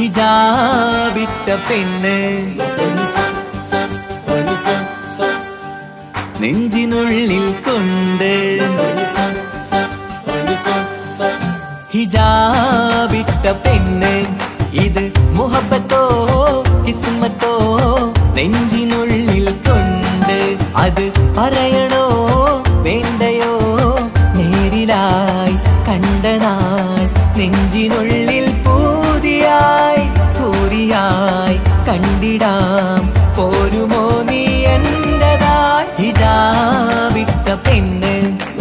ഹിജാബിട്ട പെണ്ണ് നെഞ്ചിനുള്ളിൽ കൊണ്ട് ഹിജാബിട്ട പെണ്ണ് ഇത് മുഹബത്തോ കിസ്മത്തോ നെഞ്ചിനുള്ളിൽ കൊണ്ട് അത് പറയണോ വേണ്ടയോ നേരിലായി കണ്ട നാൾ നെഞ്ചിനുള്ളിൽ പൂതിയായി പൂരിയായി കണ്ടിടാം പോരുമോ നീ എന്റതായി ഹിജാബിട്ട പെണ്ണ്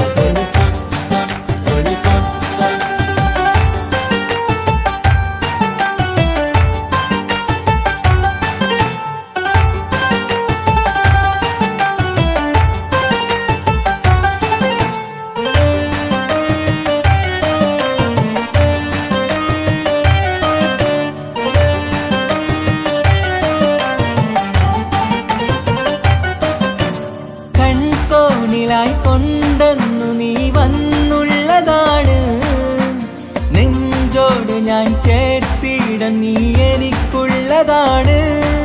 കൺകോണിലായി കൊണ്ടെന്നു നീ വന്നുള്ളതാണ് നെഞ്ചോട് ഞാൻ ചേർത്തിട നീ എനിക്കുള്ളതാണ്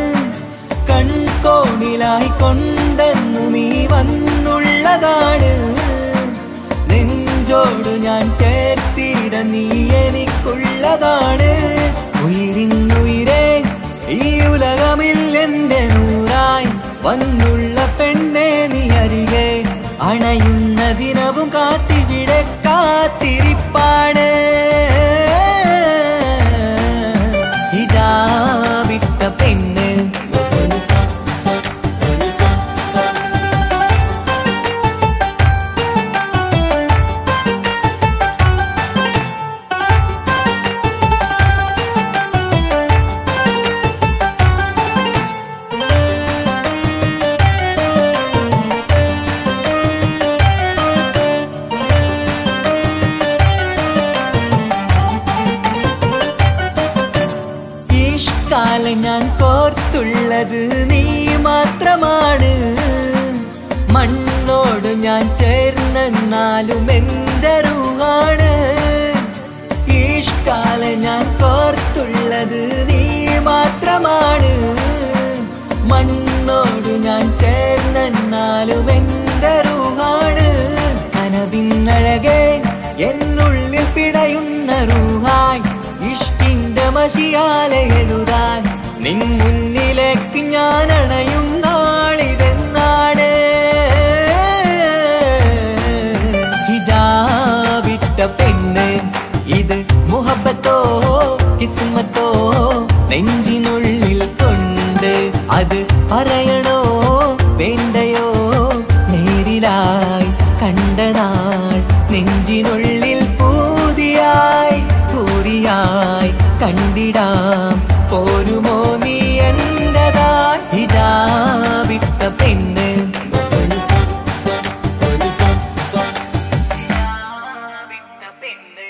കൺകോണിലായി കൊണ്ടെന്നു നീ വന്നുള്ളതാണ് നെഞ്ചോട് ഞാൻ ചേർത്തിട നീ എനിക്കുള്ളതാണ് ഉയിരിന്നുയിരേ ഈ ഉലകമിൽ എന്റെ നൂറായി വന്നുള്ള പെണ്ണെ നീ അരികെ അണയുന്ന ദിനവും കാത്തിവിടെ കാത്തിരിപ്പാണ് ഇതാ വിട്ട പെണ്ണ് ഈഷ്കാലം ഞാൻ കോർത്തുള്ളത് നീ മാത്രമാണ് മണ്ണോട് ഞാൻ ചേർന്നെന്നാലും എന്റെ റൂഹാണ് ഈഷ്കാലം ഞാൻ കോർത്തുള്ളത് നീ മാത്രമാണ് മണ്ണോട് ഞാൻ ചേർന്നെന്നാലും എന്റെ റൂഹാണ് കനവിന്നഴകെ എന്നുള്ളിൽ പിടയുന്ന റൂഹായി ഇഷ്കിന്റെ മഷിയാലെ എഴുതാൻ നിൻ മുന്നിലേക്ക് ഞാൻ അണയും നാളിതെന്നാണ് ഹിജാബിട്ട പെണ്ണ് ഇത് മുഹബത്തോ കിസ്മത്തോ നെഞ്ചിനുള്ളിൽ കൊണ്ട് അത് പറയണോ വേണ്ടയോ നേരിലായി കണ്ട നാൾ നെഞ്ചിനുള്ളിൽ പൂതിയായി പൂരിയായി കണ്ടിടാം പോരുമോ നീ എന്റതായി ഇതാ വിട്ട പെണ്ണ് വിട്ട പെണ്ണ്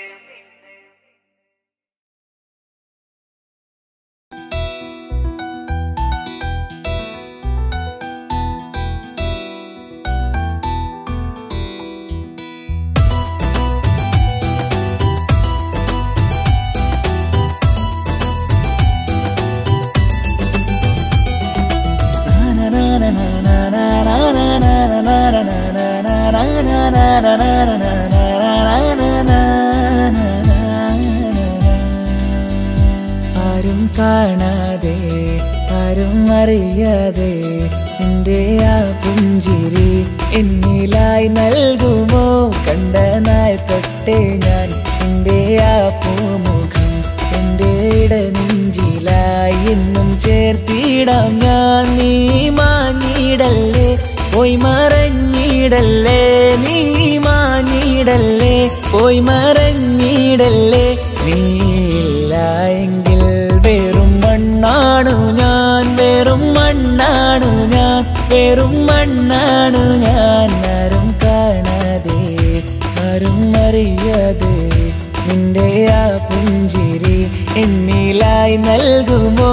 ആരും കാണാതെ ആരും അറിയാതെ എൻ്റെ ആ പുഞ്ചിരി എന്നിലായി നൽകുമോ കണ്ട നാൾ തൊട്ടേ ഞാൻ എൻ്റെ ആ പൂമുഖം എൻ്റെ ഇടനെഞ്ചിലായി എന്നും ചേർത്തിടാം ഞാൻ നീ മാഞ്ഞിടല്ലേ പോയി മറഞ്ഞിടല്ലേ നീ മാഞ്ഞിടല്ലേ പോയി മറഞ്ഞിടല്ലേ നീ ഇല്ല എങ്കിൽ വെറും മണ്ണാണു ഞാൻ വെറും മണ്ണാണു ഞാൻ വെറും മണ്ണാണു ഞാൻ ആരും കാണാതെ ആരും അറിയാതെ നിന്റെ ആ പുഞ്ചിരി എന്നിലായി നൽകുമോ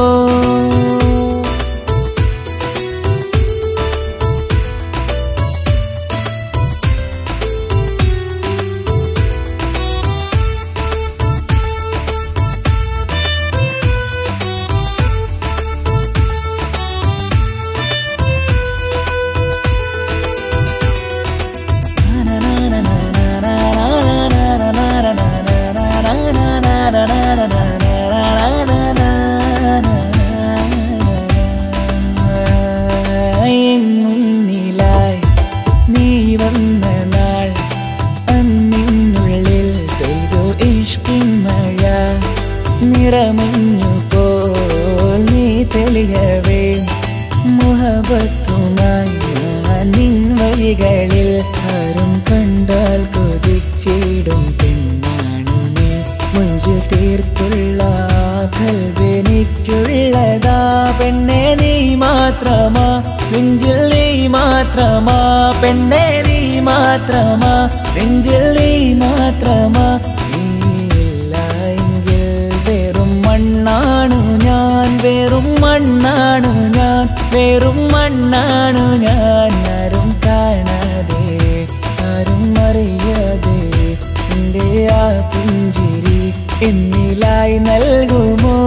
മുഹബത്തുമായി ഞാൻ നിൻ വഴികളിൽ ആരും കണ്ടാൽ കൊതിച്ചിടും പെണ്ണാണ് നീ മുഞ്ചിൽ തീർത്തുള്ള കൽവെനിക്കുള്ളതാ പെണ്ണെ നീ മാത്രമാ നെഞ്ചിൽ നീ മാത്രമാ പെണ്ണെ നീ മാത്രമാ നെഞ്ചിൽ നീ മാത്രമാ നീയില്ല എങ്കിൽ വെറും മണ്ണാണു ഞാൻ വെറും മണ്ണാണു ഞാൻ വെറും മണ്ണാണു ഞാൻ ആരും കാണാതെ ആരും അറിയാതെ എൻ്റെ ആ പുഞ്ചിരി എന്നിലായി നൽകുമോ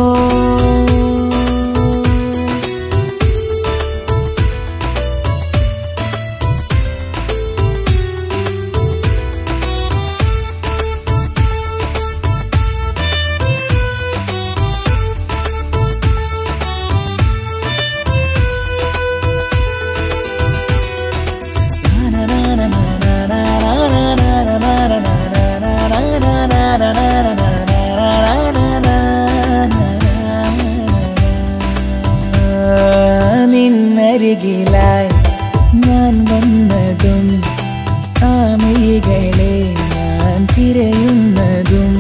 നിന്നരികിലായി ഞാൻ വന്നതും ആമികളെ ഞാൻ തിരയുന്നതും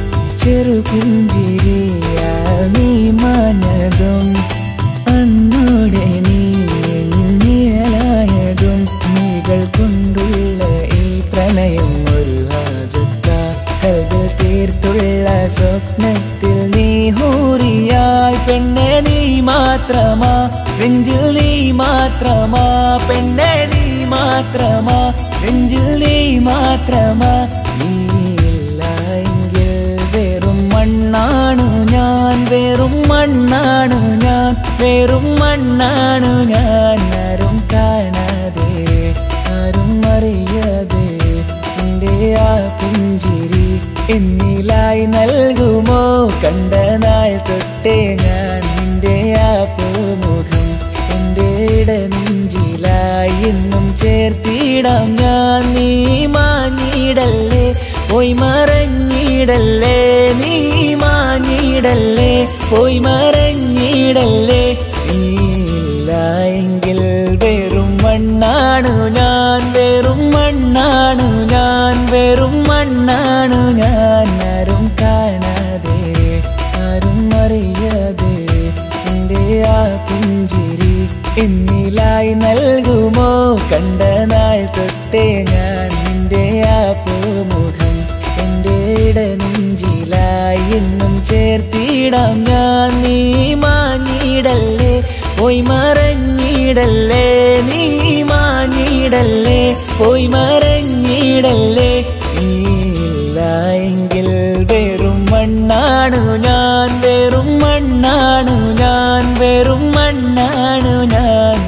ചെറുപുഞ്ചിരിയാൽ നീ മാഞ്ഞതും അന്നോടെ നീ നിഴലായതും നീകൾ കൊണ്ടുള്ള ഈ പ്രണയം ഒരു ഹാജത്ത കൽവിൽ തീർത്തുള്ള സ്വപ്നത്തിൽ നീ ഹൂറിയായി പെണ്ണെ നീ മാത്രമാ നെഞ്ചിൽ നീ മാത്രമാ പെണ്ണെ നീ മാത്രമാ നെഞ്ചിൽ നീ മാത്രമാ നീയില്ല എങ്കിൽ വെറും മണ്ണാണു ഞാൻ വെറും മണ്ണാണു ഞാൻ വെറും മണ്ണാണു ഞാൻ ആരും കാണാതെ ആരും അറിയാതെ എൻ്റെ ആ പുഞ്ചിരി എന്നിലായി നൽകുമോ കണ്ട നാൾ തൊട്ടേ ഞാൻ നിന്റെ ആ പൂമുഖം എൻ്റെ ഇടനെഞ്ചിലായി എന്നും ചേർത്തിടാം ഞാൻ നീ മാഞ്ഞിടല്ലേ പോയി മറഞ്ഞിടല്ലേ നീ മാഞ്ഞിടല്ലേ പോയി മറഞ്ഞിടല്ലേ നീയില്ല എങ്കിൽ വെറും മണ്ണാണു ഞാൻ വെറും മണ്ണാണു ഞാൻ വെറും മണ്ണാണു ഞാൻ ആരും കാണാതെ ആരും അറിയാതെ എൻ്റെ ആ പുഞ്ചിരി എന്നിലായി നൽകുമോ കണ്ട നാൾ തൊട്ടേ ഞാൻ നിന്റെ ആ പൂമുഖം എൻ്റെ ഇടനെഞ്ചിലായി എന്നും ചേർത്തിടാം ഞാൻ നീ മാഞ്ഞിടല്ലേ പോയി മറഞ്ഞിടല്ലേ നീ മാഞ്ഞിടല്ലേ പോയി മറഞ്ഞിടല്ലേ നീയില്ല എങ്കിൽ വെറും മണ്ണാണു ഞാൻ വെറും മണ്ണാണു ഞാൻ വെറും മണ്ണാണു ഞാൻ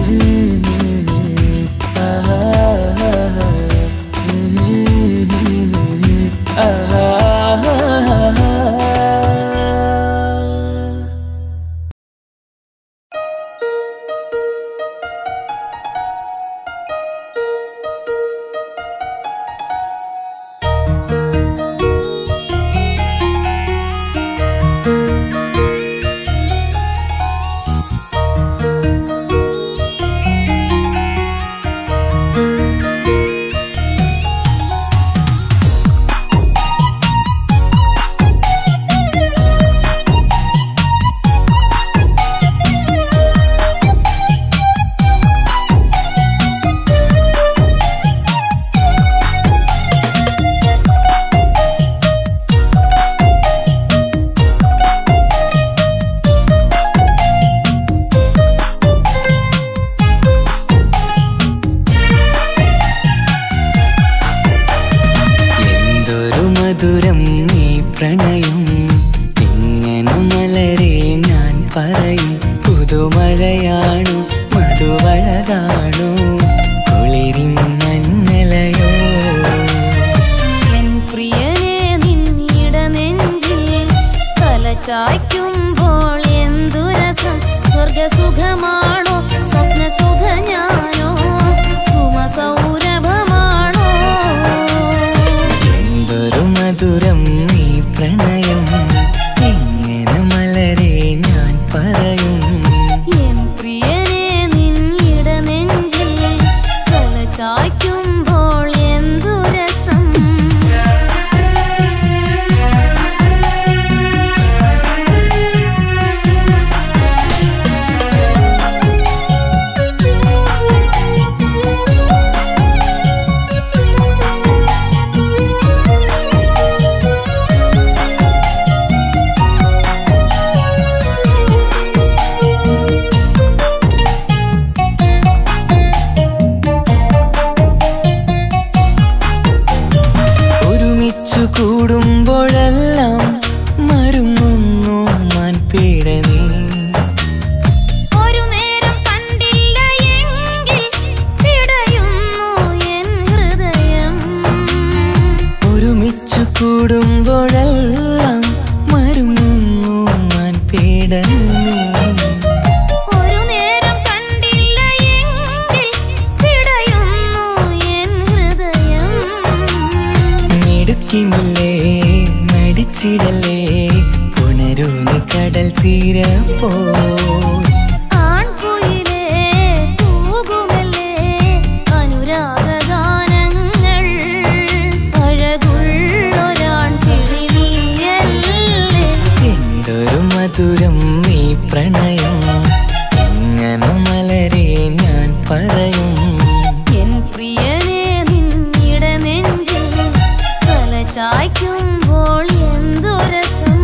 ആഹാ ആഹാ എന്തൊരു മധുരം നീ പ്രണയം ഇങ്ങനെ മലരെ ഞാൻ പറയും പുതുമഴയാണു മധുവഴകാണു കുളിരിൻ മഞ്ഞലയോ എൻ പ്രിയനെ നിന്നിട നെഞ്ചിൽ തലചായ്ക്കുമ്പോൾ എന്തു രസം സ്വർഗസുഖമാണോ സ്വപ്നസുഖ ഞാനോ സുമസൗരഭമാണോ എന്തൊരു മധുരം നീ പ്രണയം ഇങ്ങനെ മലരെ ഞാൻ പറയും എൻ പ്രിയനെ നിന്നിട നീ ഒരു നേരം കണ്ടില്ല എങ്കിൽ പിടയുന്നു എൻ ഹൃദയം മിടുക്കിമില്ലേ മടിച്ചിടല്ലേ പുണരൂന്ന് കടൽ തീര പോ ആൺകുയിലേ കൂകുമല്ലേ അനുരാഗഗാനങ്ങൾ അഴകുള്ളൊരാൺ കിളി നീയല്ലേ എന്തൊരു മധുരം നീ പ്രണയം എങ്ങനെ മലരെ ഞാൻ പറയും എൻ പ്രിയനെ നിന്നിട നെഞ്ചിൽ തല ചായ്ക്കുമ്പോൾ എന്തു രസം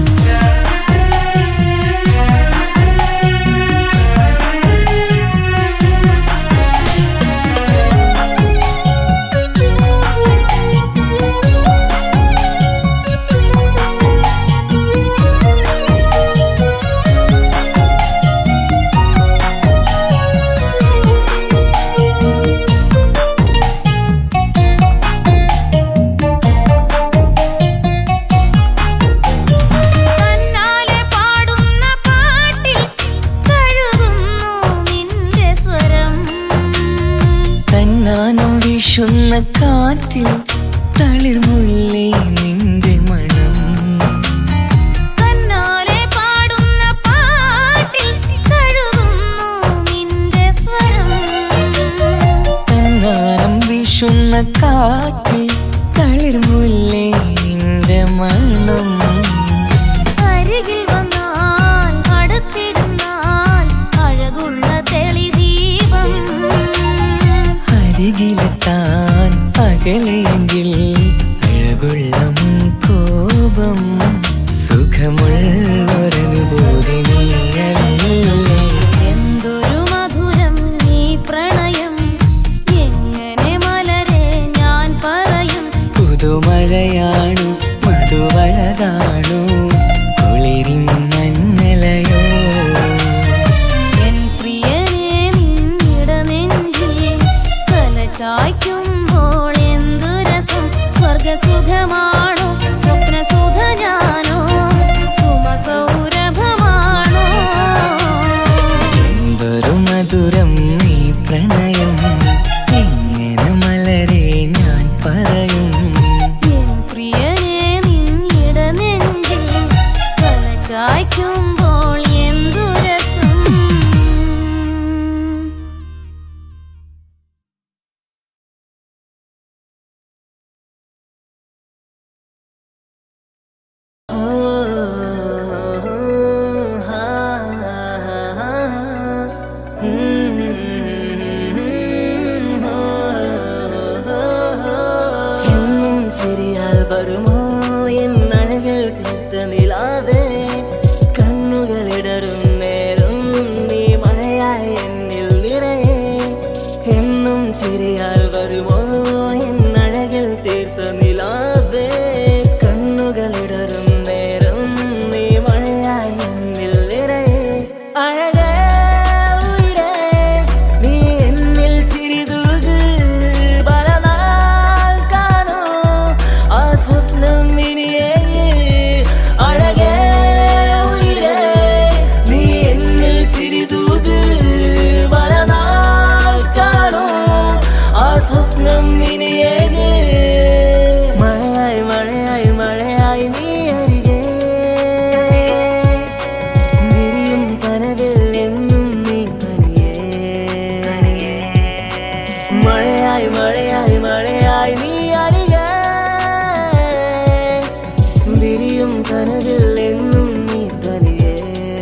തന്നാലെ പാടുന്ന പാട്ടിൽ കഴുകുന്നു നിന്റെ സ്വരം തന്നാനം വീശുന്ന കാറ്റിൽ തളിർമുല്ലേ നിന്റെ മണം തന്നാലെ പാടുന്ന പാട്ടിൽ കഴുകുന്നു നിന്റെ സ്വരം തന്നാനം വീശുന്ന കാറ്റിൽ തളിർമുല്ലേ നിന്റെ മണം അരികിൽ വന്നാൽ അടുത്തിരുന്നാൽ അഴകുള്ള തെളിദീപം അരികിലെത്താൻ അകലെയെങ്കിൽ അഴകുള്ള കോപം സുഖമുള്ളൊരനുഭൂതി നീയല്ലേ എന്തൊരു മധുരം നീ പ്രണയം എങ്ങനെ മലരെ ഞാൻ പറയും പുതുമഴയാണു മധുവഴകാണു കുളിരിൻ മഞ്ഞലയോ എൻ പ്രിയനെ നിന്നിട നെഞ്ചിൽ തല ചായ്ക്കുമ്പോൾ എന്തു രസം സ്വർഗസുഖമാണോ സ്വപ്നസുഖ ഞാനോ സുമസൗരഭമാണോ എന്തൊരു മധുരം നീ പ്രണയം എങ്ങനെ മലരെ ഞാൻ പറയും എൻ പ്രിയനെ നിന്നിട നെഞ്ചിൽ തല ചായ്ക്കുമ്പോൾ എന്തു രസം എന്നും ചിരിയാൽ വരുമോ എൻ അഴകൾ തീർത്ത നിലാവേ കണ്ണുകളിടറും നേരം നീ മഴയായി എന്നിൽ നിറയെ എന്നും ചിരിയാൽ വരുമോ എൻ അഴകൾ തീർത്ത നിലാവേ കണ്ണുകളിടറും നേരം നീ മഴയായി എന്നിൽ നിറയെ അഴകേ ഉയിരേ, നീ എന്നിൽ ചിരിതൂക് പലനാൾ കാണൂ ആ സ്വപ്നം ഇനിയേ അഴകേ ഉയിരേ, നീ എന്നിൽ ചിരിതൂക് പലനാൾ കാണൂ ആ സ്വപ്നം ഇനിയേ മഴയായി മഴയായി മഴയായി നീ അരികേ വിരിയും കനവിൽ എന്നും നീ തനിയേ മഴയായി മഴയായി മഴയായി നീ അരികെ വിരിയും കനവിൽ എന്നും നീ തനിയേ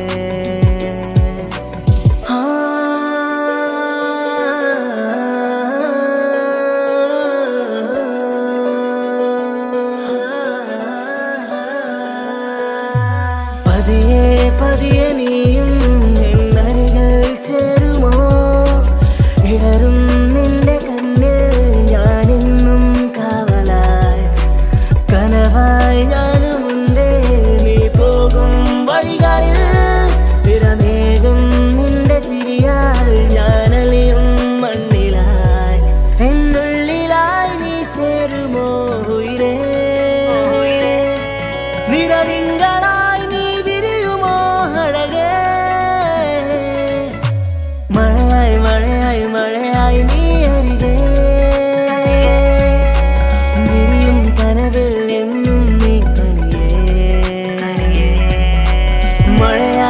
ആ പതിയെ പതിയെ നീയും എന്നരികൾ ചേരുമോ ഇടറും നിന്റെ കണ്ണിൽ ഞാനെന്നും കാവലായി കനവായി ഞാനുമുണ്ട് നീ പോകും വഴികളിൽ തിരമേകും നിന്റെ ചിരിയാൽ ഞാനലിയും മണ്ണിലായി എന്നുള്ളിലായി നീ ചേരുമോ ഉയരേ നിറതിങ്കളായി നീ വിരിയുമോ അഴകേ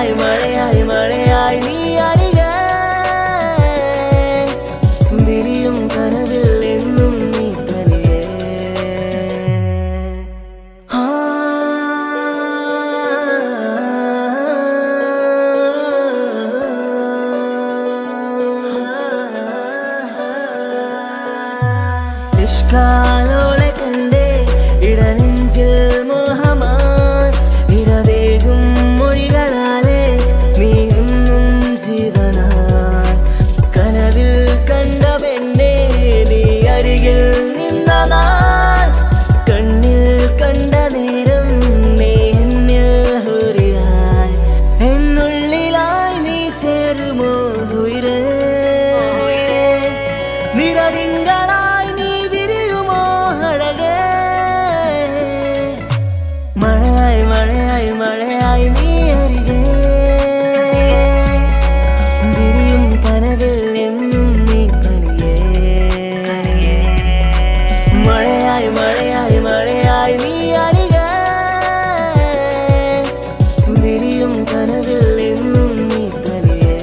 മഴയായി മഴയായി മഴയായി നീ അരികെ വിരിയും കനവിൽ എന്നും നീ തനിയേ ആ ഇഷ്കാലോളെ കണ്ടേ ഇടനെഞ്ചിൽ മോഹമായി ഇരവേകും മൊഴികളാലെ നീ എന്നും ജീവനായി കനവിൽ കണ്ട പെണ്ണേ നീ അരികിൽ നിന്ന നാൾ കണ്ണിൽ കണ്ട നേരം നീ എന്നിൽ ഹുരിയായി എന്നുള്ളിലായി നീ ചേരുമോ ഉയരേ നിരതിങ്കളായി നീ വിരിയുമോ അഴകേ മഴയായി മഴയായി മഴയായി നീ അരികെ വിരിയും കനവിൽ എന്നും നീ തനിയേ മഴയായി മഴയായി മഴയായി നീ അരികെ വിരിയും കനവിൽ എന്നും നീ തനിയേ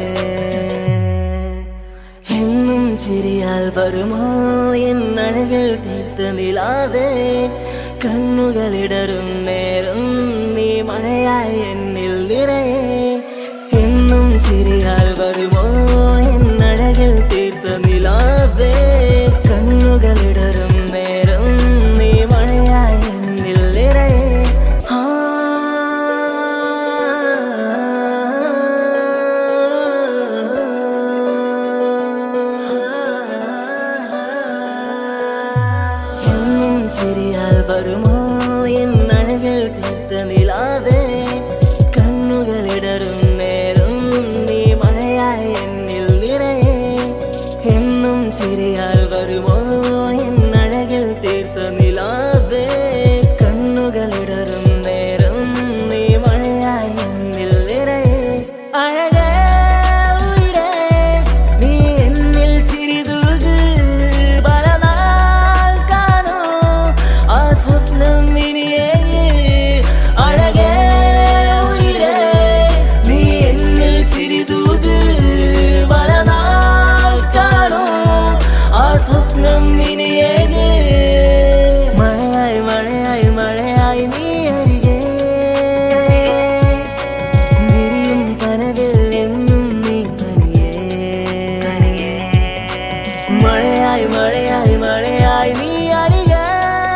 എന്നും ചിരിയാൽ വരുമോ എന്നഴകൾ തീർത്ത നിലാതെ കണ്ണുകളിടറും നേരം നീ മഴയായി എന്നിൽ നിറയെ എന്നും ചിരിയാൽ വരുമോ എന്നഴകൾ തീർത്ത നിലാതെ കണ്ണുകളിടറും നേരം നീ മഴയായി എന്നിൽ നിറയെ എന്നും ചിരിയാൽ വരുമോ എന്നഴകൾ തീർത്ത നിലാതെ കണ്ണുകളിടറും നേരം നീ മഴയായി എന്നിൽ നിറയെ എന്നും ചിരിയാൽ വരുമോ എന്നഴകൾ തീർത്ത നിലാതെ കണ്ണുകളിടറും നേരം നീ മഴയായി എന്നിൽ നിറയെ അഴകേ ഉയിരേ, നീ എന്നിൽ ചിരിതൂക് പലനാൾ കാണൂ ആ സ്വപ്നം ഇനിയേ അഴകേ ഉയിരേ, നീ എന്നിൽ ചിരിതൂക് പലനാൾ കാണൂ ആ സ്വപ്നം ഇനിയേ മഴയായി മഴയായി മഴയായി നീ അരികെ വിരിയും കനവിൽ എന്നും നീ തനിയേ മഴയായി മഴയായി മഴയായി നീ അരികെ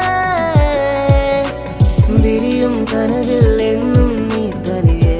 വിരിയും കനവിൽ എന്നും നീ തനിയേ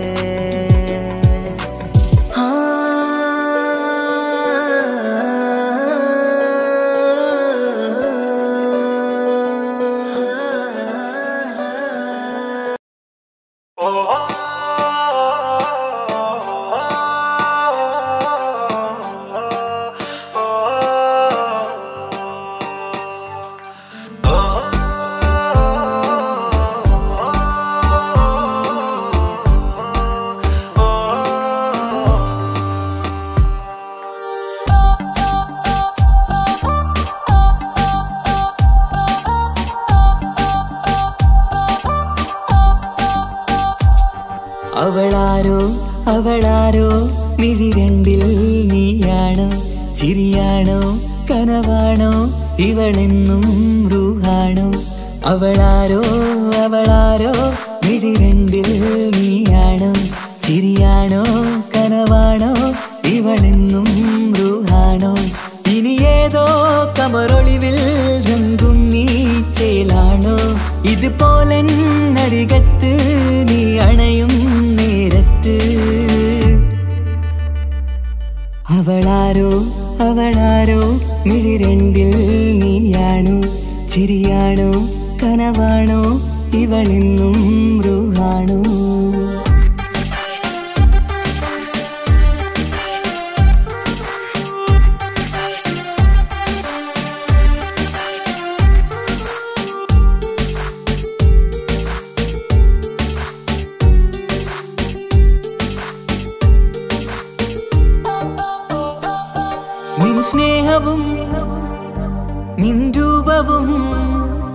അവളാരോ അവളാരോ മിഴി രണ്ടിൽ നീയാണോ ചിരിയാണോ കനവാണോ ഇവളെന്നും റൂഹാണോ അവളാരോ അവളാരോ മിഴി രണ്ടിൽ നീയാണോ ചിരിയാണോ കനവാണോ ഇവളെന്നും റൂഹാണോ ഇനി ഏതോ കമറൊളിവിൽ രംഗും നീ ചേലാണോ ഇതുപോലെ നരികത്ത് നീ അണയും നേരത്ത് അവളാരോ അവളാരോ മിഴി രണ്ടിൽ നീയാണോ ചിരിയാണോ കനവാണോ ഇവളെന്നും റൂഹാണോ നിൻ സ്നേഹവും നിൻ രൂപവും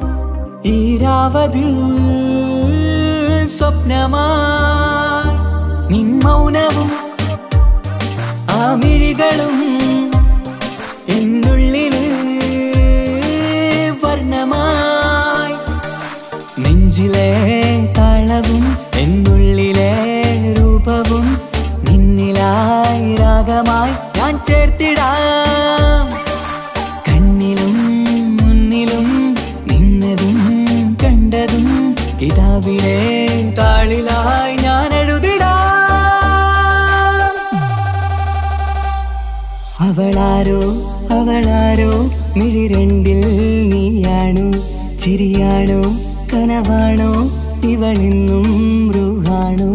ഈരാവതിൽ സ്വപ്നമായി പൂക്കളും എന്നുള്ളില് വർണ്ണമായി നെഞ്ചിലെ താളവും എന്നുള്ളിലെ രൂപവും നിന്നിലായി രാഗമായി ഞാൻ ചേർത്തിടാം കണ്ണിലും മുന്നിലും നിന്നതും കണ്ടതും കിതാബിലെ താളിലായി ഞാൻ എഴുതിടാം അവളാരോ അവളാരോ മിഴിരണ്ടിൽ നീയാണോ ചിരിയാണോ കനവാണോ ഇവളിന്നും റൂഹാണോ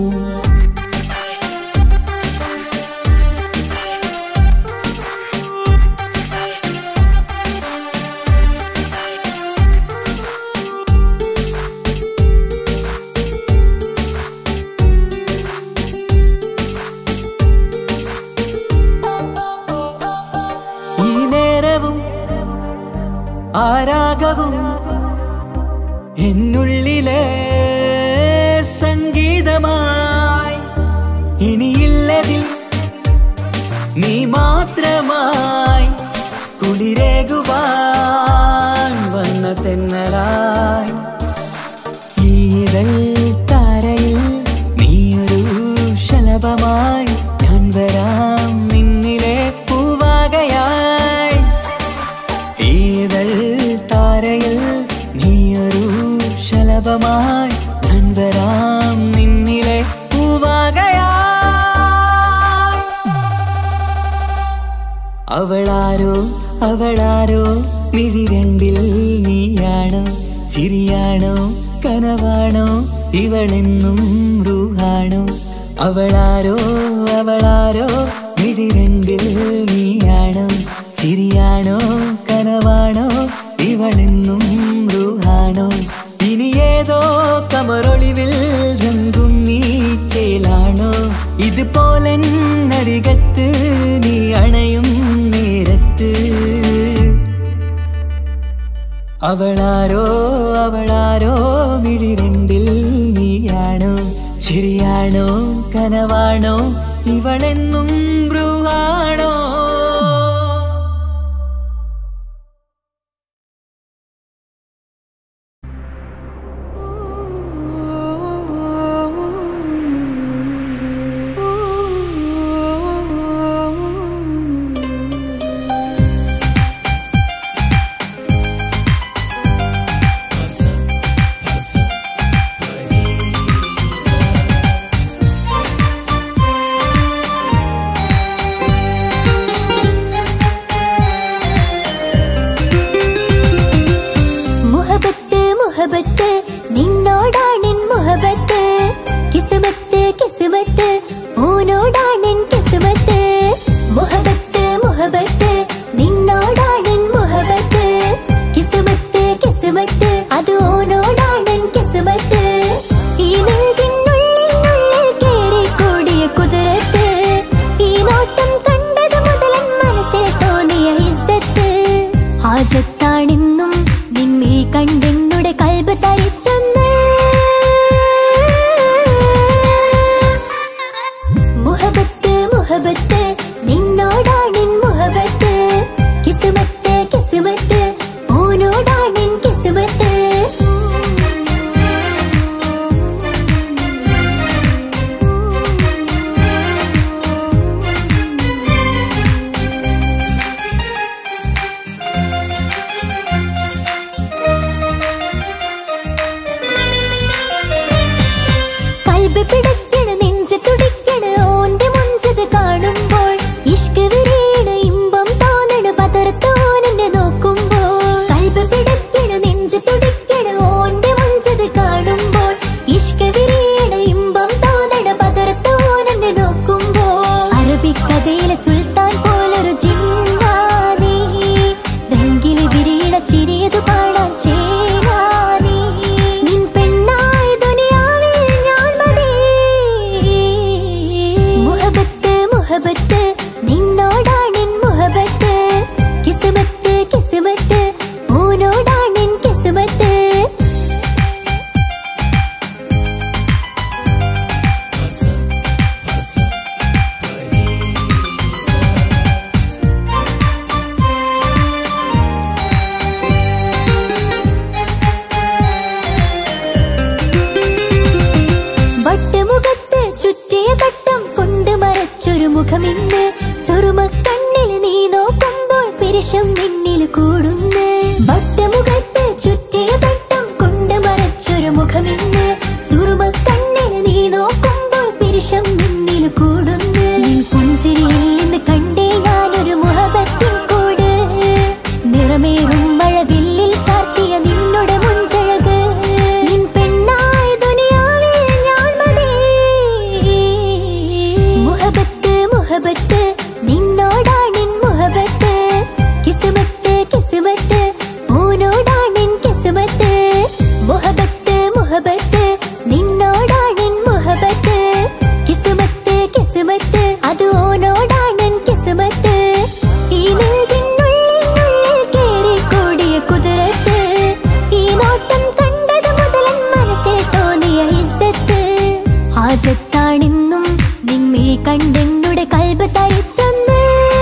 ഈ നേരവും ആരാഗവും എന്നുള്ളിലെ സംഗീതമായി ഇനിയില്ലതിൽ നീ മാത്രമായി കുളിരേകുവാൻ വന്ന തെന്നലായി ഈതൾ താരയിൽ നീയൊരു ശലഭമായി ഞാൻ വരാം നിന്നിലെ പൂവാകയായി ഈതൾ താരയിൽ നീയൊരു ശലഭമായി ഞാൻ വരാം നിന്നിലെ പൂവാകയായി അവളാരോ അവളാരോ മിഴിരണ്ടിൽ നീയാണോ ചിരിയാണോ കനവാണോ ഇവളെന്നും റൂഹാണോ അവളാരോ അവളാരോ മിഴിരണ്ടിൽ നീയാണോ ചിരിയാണോ കനവാണോ ഇവളെന്നും റൂഹാണോ ഇനി ഏതോ കമറൊളിവിൽ രംഗും നീ ചേലാണോ ഇതുപോലെ നരികത്ത് നീ അണയും നേരത്ത് അവളാരോ അവളാരോ മിഴിരണ്ടിൽ നീയാണോ ശരിയാണോ കനവാണോ ഇവളെന്നും ബ്രുവാണോ മുഹബത്ത് മുഹബത്ത് നിന്നോടാണെൻ മുഹബത്ത് കിസ്മത്ത് കിസ്മത്ത് ഓനോടാണെൻ കിസ്മത്ത് മുഹബത്ത് മുഹബത്ത് നിന്നോടാണെൻ മുഹബത്ത് കിസ്മത്ത് കിസ്മത്ത് അത് ഓനോടാണെൻ കിസ്മത്ത് ഈ നെഞ്ചിനുള്ളിനുള്ളിൽ കേറിക്കൂടിയ കുതിരത്ത് ഈ നോട്ടം കണ്ടത് മുതലൻ മനസ്സിൽ തോന്നിയ ഇസ്സത്ത് ഹാജത്താണെന്നും നിൻമിഴി കണ്ടെന്നുടെ കൽബ് തരിച്ചെന്ന് മുഹബത്ത് മുഹബത്ത് നിന്നോടാണെൻ മുഹബത്ത് കിസ്മത്ത് കിസ്മത്ത് ഓനോടാണെൻ കിസ്മത്ത് കൽബ് പിടയ്ക്കണ് നെഞ്ച് തുടിക്കണ് ഓന്റെ മുഞ്ചത് കാണുമ്പോൾ ഇഷ്ക് വിരിയണ് ഇമ്പം തോന്നണ് പതർത്തോനെ നോക്കുമ്പോൾ കൽബ് പിടയ്ക്കണ് നെഞ്ച് തുടിക്കണ് ഓന്റെ മുഞ്ചത് കാണുമ്പോൾ ഇഷ്ക് വിരിയണ് ഇമ്പം തോന്നണ് പതർത്തോനെ നോക്കുമ്പോൾ അറബിക്കഥയിലെ സുൽത്താൻ പോലൊരു ജിന്നാനീ രംഗില് വിരിയണ ചിരിയതു കാണാൻ ചേരാനീ നിൻ പെണ്ണായ ദുനിയാവിൽ ഞാൻ മതി മുഹബത്ത് മുഹബത്ത് നിന്നോടാണെൻ മുഹബത്ത് കിസ്മത്ത് കിസ്മത്ത് ഓനോടാണെൻ കിസ്മത്ത് മുഖമിന്ന് സുറുമ കണ്ണിൽ നീ നോക്കുമ്പോൾ പിരിശം നിന്നിൽ കൂടുന്ന് വട്ടമുഖത്ത് ചുറ്റിയ വട്ടം കൊണ്ട് മറച്ചൊരു മുഖമിന്ന് സുറുമ കണ്ണിൽ നീ നോക്കുമ്പോൾ പിരിശം നിന്നിൽ കൂടുന്ന് നിൻ പുഞ്ചിരിയിൽ നിന്ന് കണ്ടേ ഞാനൊരു മുഹബത്തിൻ കൂട് നിറമേറും മഴവില്ലിൽ ചാർത്തിയ നിന്നുടെ മുഞ്ചഴക് നിൻ പെണ്ണായ ദുനിയാവിൽ ഞാൻ മതി മുഹബത്ത് മുഹബത്ത് നിന്നോടാണിൻ മുഹബത്ത് കിസ്മത്ത് കിസ്മത്ത് ഓനോടാണിൻ കിസ്മത്ത് മുഹബത്ത് മുഹബത്ത് നിന്നോടാണിൻ മുഹബത്ത് കിസ്മത്ത് കിസ്മത്ത് അത് ഓനോടാണിൻ കിസ്മത്ത് ഈ നെഞ്ചിനുള്ളിനുള്ളിൽ കേറിക്കൂടിയ കുതിരത്ത് ഈ നോട്ടം കണ്ടത് മുതലൻ മനസ്സിൽ തോന്നിയ ഇസ്സത്ത് ഹാജത്താണെന്നും നിൻമിഴി കണ്ടെന്നുടെ കൽബ് തരിച്ചൊന്ന്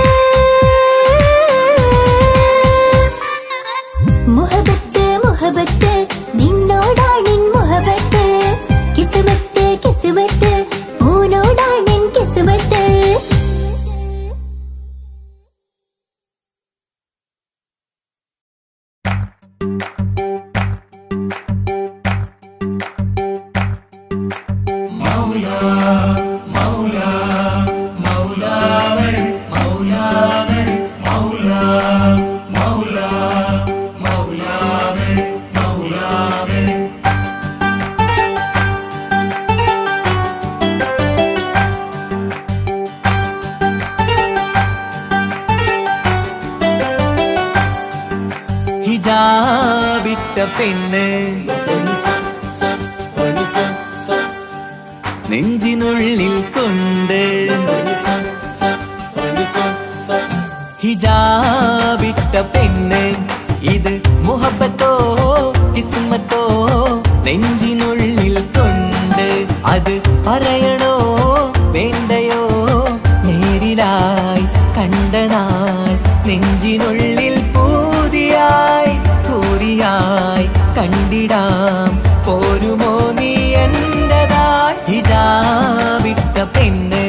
മുഹബത്ത് മുഹബത്ത് നിന്നോടാണിൻ മുഹബത്ത് കിസ്മത്ത് കിസ്മത്ത് ഓനോടാണിൻ കിസ്മത്ത് ഹിജാബിട്ട പെണ്ണ് നെഞ്ചിനുള്ളിൽ കൊണ്ട് ഹിജാബിട്ട പെണ്ണ് ഇത് മുഹബത്തോ കിസ്മത്തോ നെഞ്ചിനുള്ളിൽ കൊണ്ട് അത് പറയണോ വേണ്ടയോ നേരിലായി കണ്ട നാൾ നെഞ്ചിനുള്ളിൽ പൂതിയായി പൂരിയായി കണ്ടിടാം പോരുമോ നീ എന്റതായി ഹിജാബിട്ട പെണ്ണ്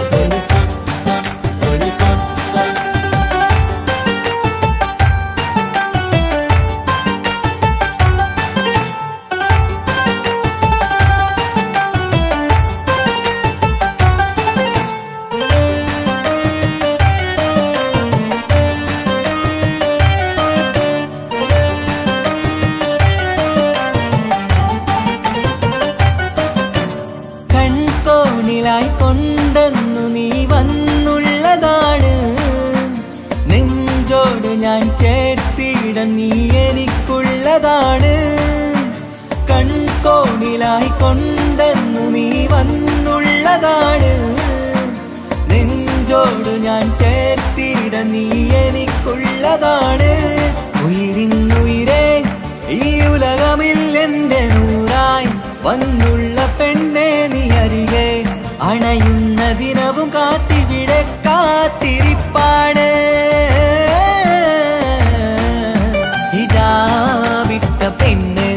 കൺകോണിലായി കൊണ്ടെന്നു നീ വന്നുള്ളതാണ് നെഞ്ചോട് ഞാൻ ചേർത്തിട നീ എനിക്കുള്ളതാണ് കൺകോണിലായി കൊണ്ടെന്നു നീ വന്നുള്ളതാണ് നെഞ്ചോട് ഞാൻ ചേർത്തിട നീ എനിക്കുള്ളതാണ് ഉയിരിന്നുയിരേ ഈ ഉലകമിൽ എന്റെ നൂറായി വന്നുള്ള പെണ്ണെ നീ അരികെ അണയുന്ന ദിനവും കാത്തിവിടെ കാത്തിരിപ്പാണ് ഇതാ വിട്ട പെണ്ണ്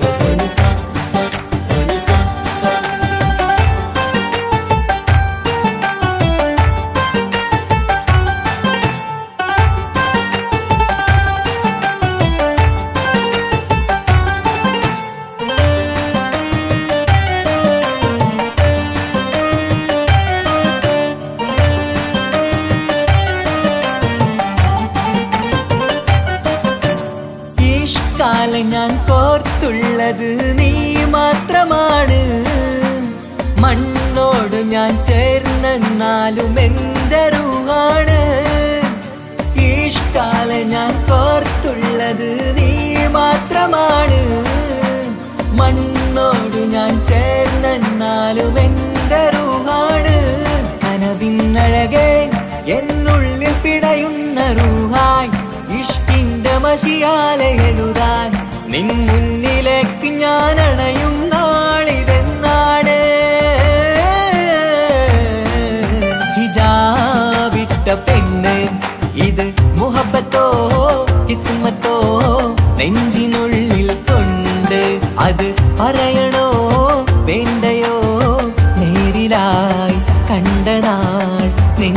ഈഷ്കാലം ഞാൻ കോർത്തുള്ളത് നീ മാത്രമാണ് മണ്ണോട് ഞാൻ ചേർന്നെന്നാലും എന്റെ റൂഹാണ് ഈഷ്കാലം ഞാൻ കോർത്തുള്ളത് നീ മാത്രമാണ് മണ്ണോട് ഞാൻ ചേർന്നെന്നാലും എന്റെ റൂഹാണ് കനവിന്നഴകെ എന്നുള്ളിൽ പിടയുന്ന റൂഹായി ഇഷ്കിന്റെ മഷിയാലെ എഴുതാൻ നിൻ മുന്നിലേക്ക് ഞാൻ അണയും നാളിതെന്നാണ് ഹിജാബിട്ട പെണ്ണ് ഇത് മുഹബത്തോ കിസ്മത്തോ നെഞ്ചിനുള്ളിൽ കൊണ്ട് അത് പറയണോ വേണ്ടയോ നേരിലായി കണ്ട നാൾ നെഞ്ചിനുള്ളിൽ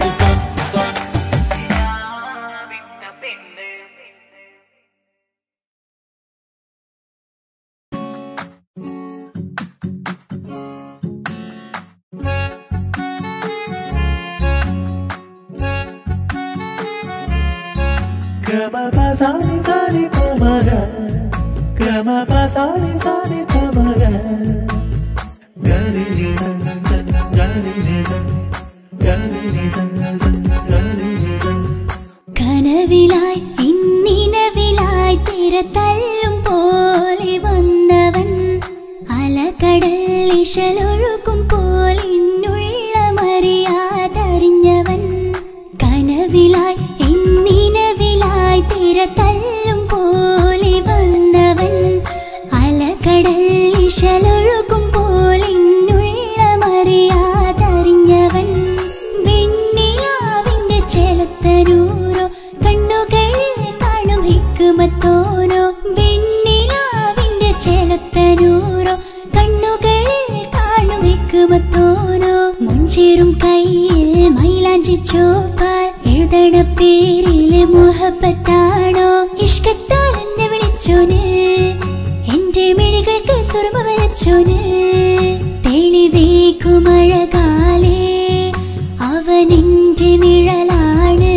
Gama pa sa ni sa ni pa ma ga Gama pa sa ni sa ni pa ma ga Ga ni ni sa sa ga ni ni sa Ga ni ni sa sa ga ni ni sa കനവിലായി ഇന്നിനവിലായി തിര തല്ലും പോലെ വന്നവൻ അലകടൽ ഇശലൊഴുക്കും പോലെ ഇന്നുள்ள മറിയാതറിഞ്ഞവൻ കനവിലായി ഇന്നിനവിലായി തിര തല്ലും പോലെ വന്നവൻ അലകടൽ ഇശലൊഴുക്കും പോലെ ഇന്നുள்ள മറിയാതറിഞ്ഞവൻ വെണ്ണിലാവിന്റെ ചെലത്തരൂരോ കണ്ണുകളിൽ കാണും ഹിക്കുമത്തോരോ വെണ്ണിലാവിന്റെ ചെലത്തരൂരോ കണ്ണുകളിൽ കാണും ഹിക്കുമത്തോരോ മുഞ്ചേറും കയ്യിൽ മൈലാഞ്ചി ചോപ്പാൽ എഴുതണ പേരില് മുഹബത്താണോ ഇഷ്കത്താൽ എന്നെ വിളിച്ചോന് എന്റെ മിഴികൾക്ക് സുറുമ വരച്ചോന് തെളിവേക്കുമഴകാലേ അവനെന്റെ നിഴലാണ്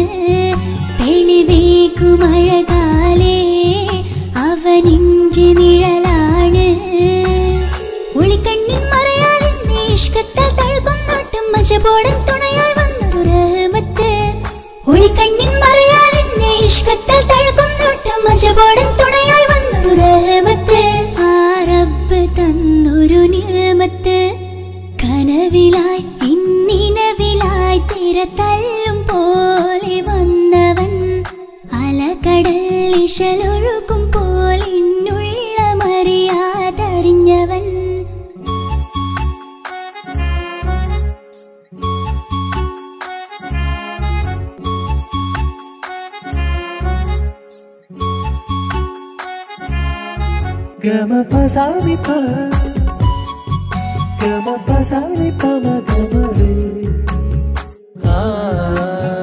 തെളിവേക്കുമഴകാലേ അവനെന്റെ നിഴലാണ് ഒളിക്കണ്ണിൻ മറയാൽ എന്നെ ഇഷ്കത്താൽ തഴുകും നോട്ടും മജപോടൻ തുണയായി വന്നൊരു റഹ്മത്ത് ഒളിക്കണ്ണിൻ മറയാൽ എന്നെ ഇഷ്കത്താൽ തഴുകും നോട്ടും മജപോടൻ തുണയായി വന്നൊരു റഹ്മത്ത് ആ റബ്ബ് തന്നൊരു നിഴമത്ത് കനവിലായി ഇന്നിനവിലായി തിര തല്ലും പോലെ വന്നവൻ അലകടൽ ഇശലൊഴുക്കും പോലെ ഇന്നുള്ള മറിയാതറിഞ്ഞവൻ Gama pa sa ni pa Gama pa sa ni pa ma gama re Ah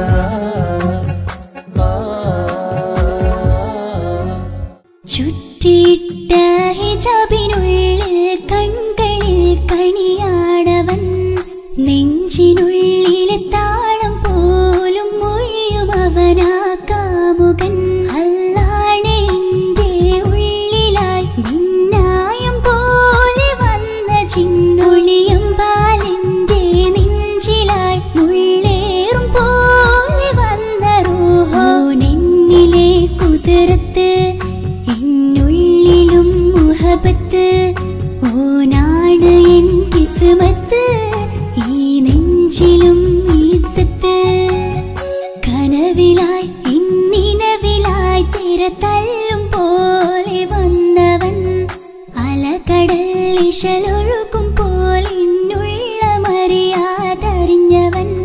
ah ചുറ്റിയിട്ട ഹിജാബിനുള്ളിൽ കൺകളിൽ കണിയാടവൻ നെഞ്ചിനുള്ളിൽ താളം പോലും മൊഴിയും അവനാ കാമുകൻ അല്ലാണ് എന്റെ ഉള്ളിലായി മിന്നായം പോലെ വന്ന ചിന്നൊളിയും പാലെന്റെ നെഞ്ചിലായി മുള്ളേറും പോലെ വന്ന റൂഹോ നെന്നിലെ കുതിരത്ത് എന്നുള്ളിലും മുഹബത്ത് ഓനാണ് എൻ കിസ്മത്ത് ഈ നെഞ്ചിലും ഈസത്ത് കനവിലായി ഇന്നിനവിലായി തിര തല്ലും പോലെ വന്നവൻ അലകടൽ ഇശലൊഴുക്കും പോലെ ഇന്നുള്ള മറിയാതറിഞ്ഞവൻ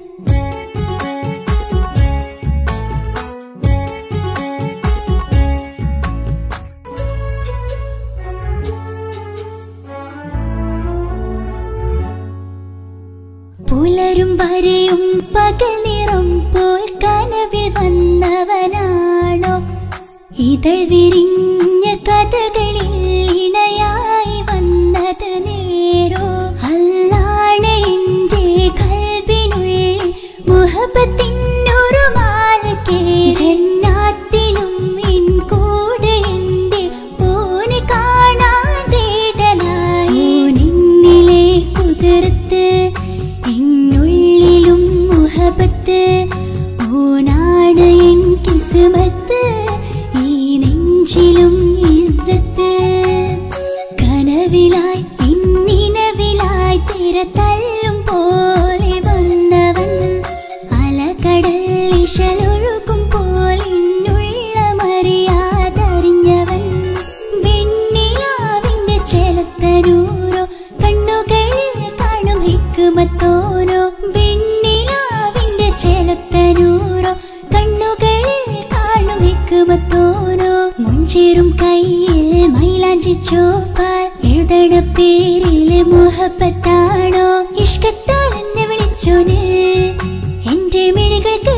പുലരും വരെയും പകൽ നിറം പോൽ കനവിൽ വന്നവനാണോ ഇതൾ വിരിഞ്ഞ കഥകളിൽ ഇണയായി വന്നത് നേരോ അല്ലാണ് എന്റെ കൽവിനുള്ളിൽ മുഹബത്തിനൊരു മാലക്കേ ജന്നാത്തിലും എൻ കൂടെ എന്റെ ഓന് കാണാൻ തേടലായി നിന്നിലെ കുതിർത്ത് എന്നുള്ളിലും മുഹബത്ത് ഓനാണ് എൻ കിസ്മത്ത് ഈ നെഞ്ചിലും ഇസ്സത്ത് കനവിലായി ഇന്നിനവിലായി തിര തല്ലും പോലെ വന്നവൻ അലകടൽ ഇശലൊഴുക്കും പോലെ ഇന്നുള്ള മറിയാതറിഞ്ഞവൻ വെണ്ണിലാവിന്റെ ചെലത്തരൂരോ കണ്ണുകളിൽ കാണും ഹിക്കുമത്തോരോ വെണ്ണിലാവിന്റെ ചെലത്തരൂരോ കണ്ണുകളിൽ കാണും ഹിക്കുമത്തോരോ മുഞ്ചേറും കയ്യിൽ മൈലാഞ്ചി ചോപ്പാൽ എഴുതണ പേരില് മുഹബത്താണോ ഇഷ്കത്താൽ എന്നെ വിളിച്ചോന്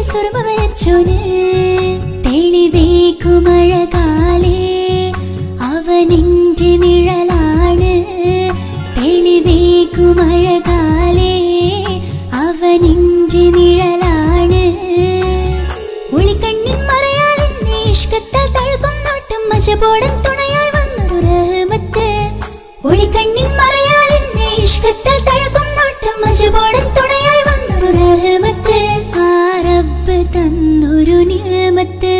സുറുമ വരച്ചോന് തെളിവേക്കുമഴകാലേ അവനിന്റെ നിഴലാണ് തെളിവേക്കുമഴകാലേ അവനിന്റെ നിഴലാണ് ഒളിക്കണ്ണിൻ മറയാൽ എന്നെ ഇഷ്കത്താൽ തഴുകും നോട്ടും മജപോടൻ തുണയായി വന്നൊരു റഹ്മത്ത് ഒളിക്കണ്ണിൻ മറയാൽ എന്നെ ഇഷ്കത്താൽ തഴുകും നോട്ടും മജപോടൻ തുണയായി വന്നൊരു റഹ്മത്ത് ആ റബ്ബ് തന്നൊരു നിഴമത്ത്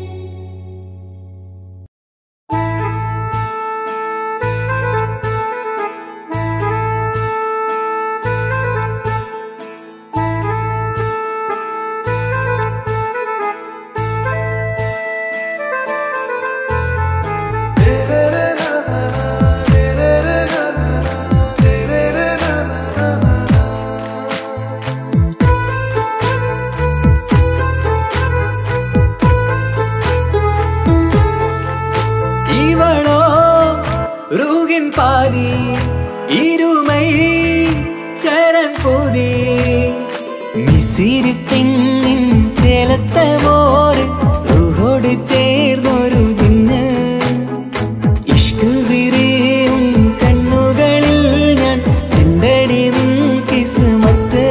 இவளோ ரூகின் பாதி இருமை சரண் பூதி മിസിരി പെണ്ണിൻ ചേലത്തെ മോര് റൂഹോട് ചേർന്നൊരു ജിന്ന് ഇഷ്ക് വിരിയും കണ്ണുകളിൽ ഞാൻ കണ്ടടി നിൻ കിസ്മത്ത്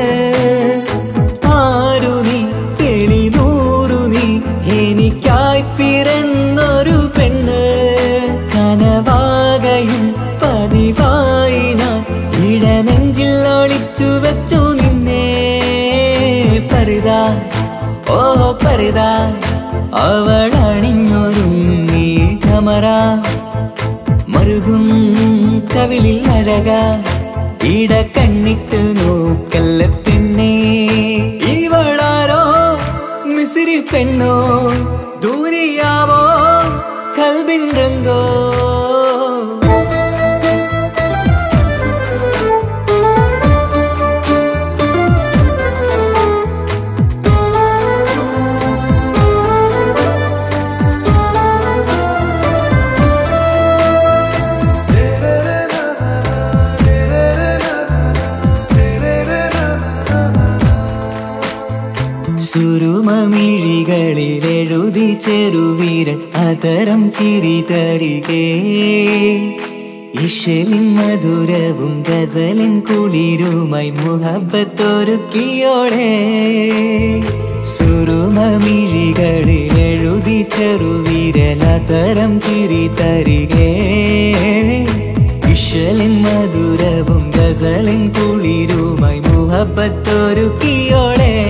ആരു നീ തെളിനൂറു നീ എനിക്കായി പിറന്നൊരു പെണ്ണ് കനവാകയും പതിവായി ഞാൻ ഇടനെഞ്ചിൽ ഒളിച്ചു വെച്ചു നിന്നെ പരിതാ ഓ പരിതാ അവൾ അണിഞ്ഞൊരുങ്ങി കമറ മറുകും കവിളിൽ അഴക ഇട കണ്ണിട്ട് നോക്കല്ല പെണ്ണേ ഇവളാരോ മിസിരി പെണ്ണോ ദൂരിയാവോ കൽബിൻ രംഗോ സുരുമമിഴികളിൽ എഴുതി ചെറുവീരൻ അതരം ചിരി തരികേ ഇഷലിൻ മധുരവും ഗസലിൻ കുളിരുമായി മുഹബത്തൊരുക്കിയോളെ സുരുമമിഴികളിൽ എഴുതി ചെറുവീരൻ അതരം ചിരി തരികേ ഇഷലിൻ മധുരവും ഗസലിൻ കുളിരുമായി മുഹബത്തൊരുക്കിയോളെ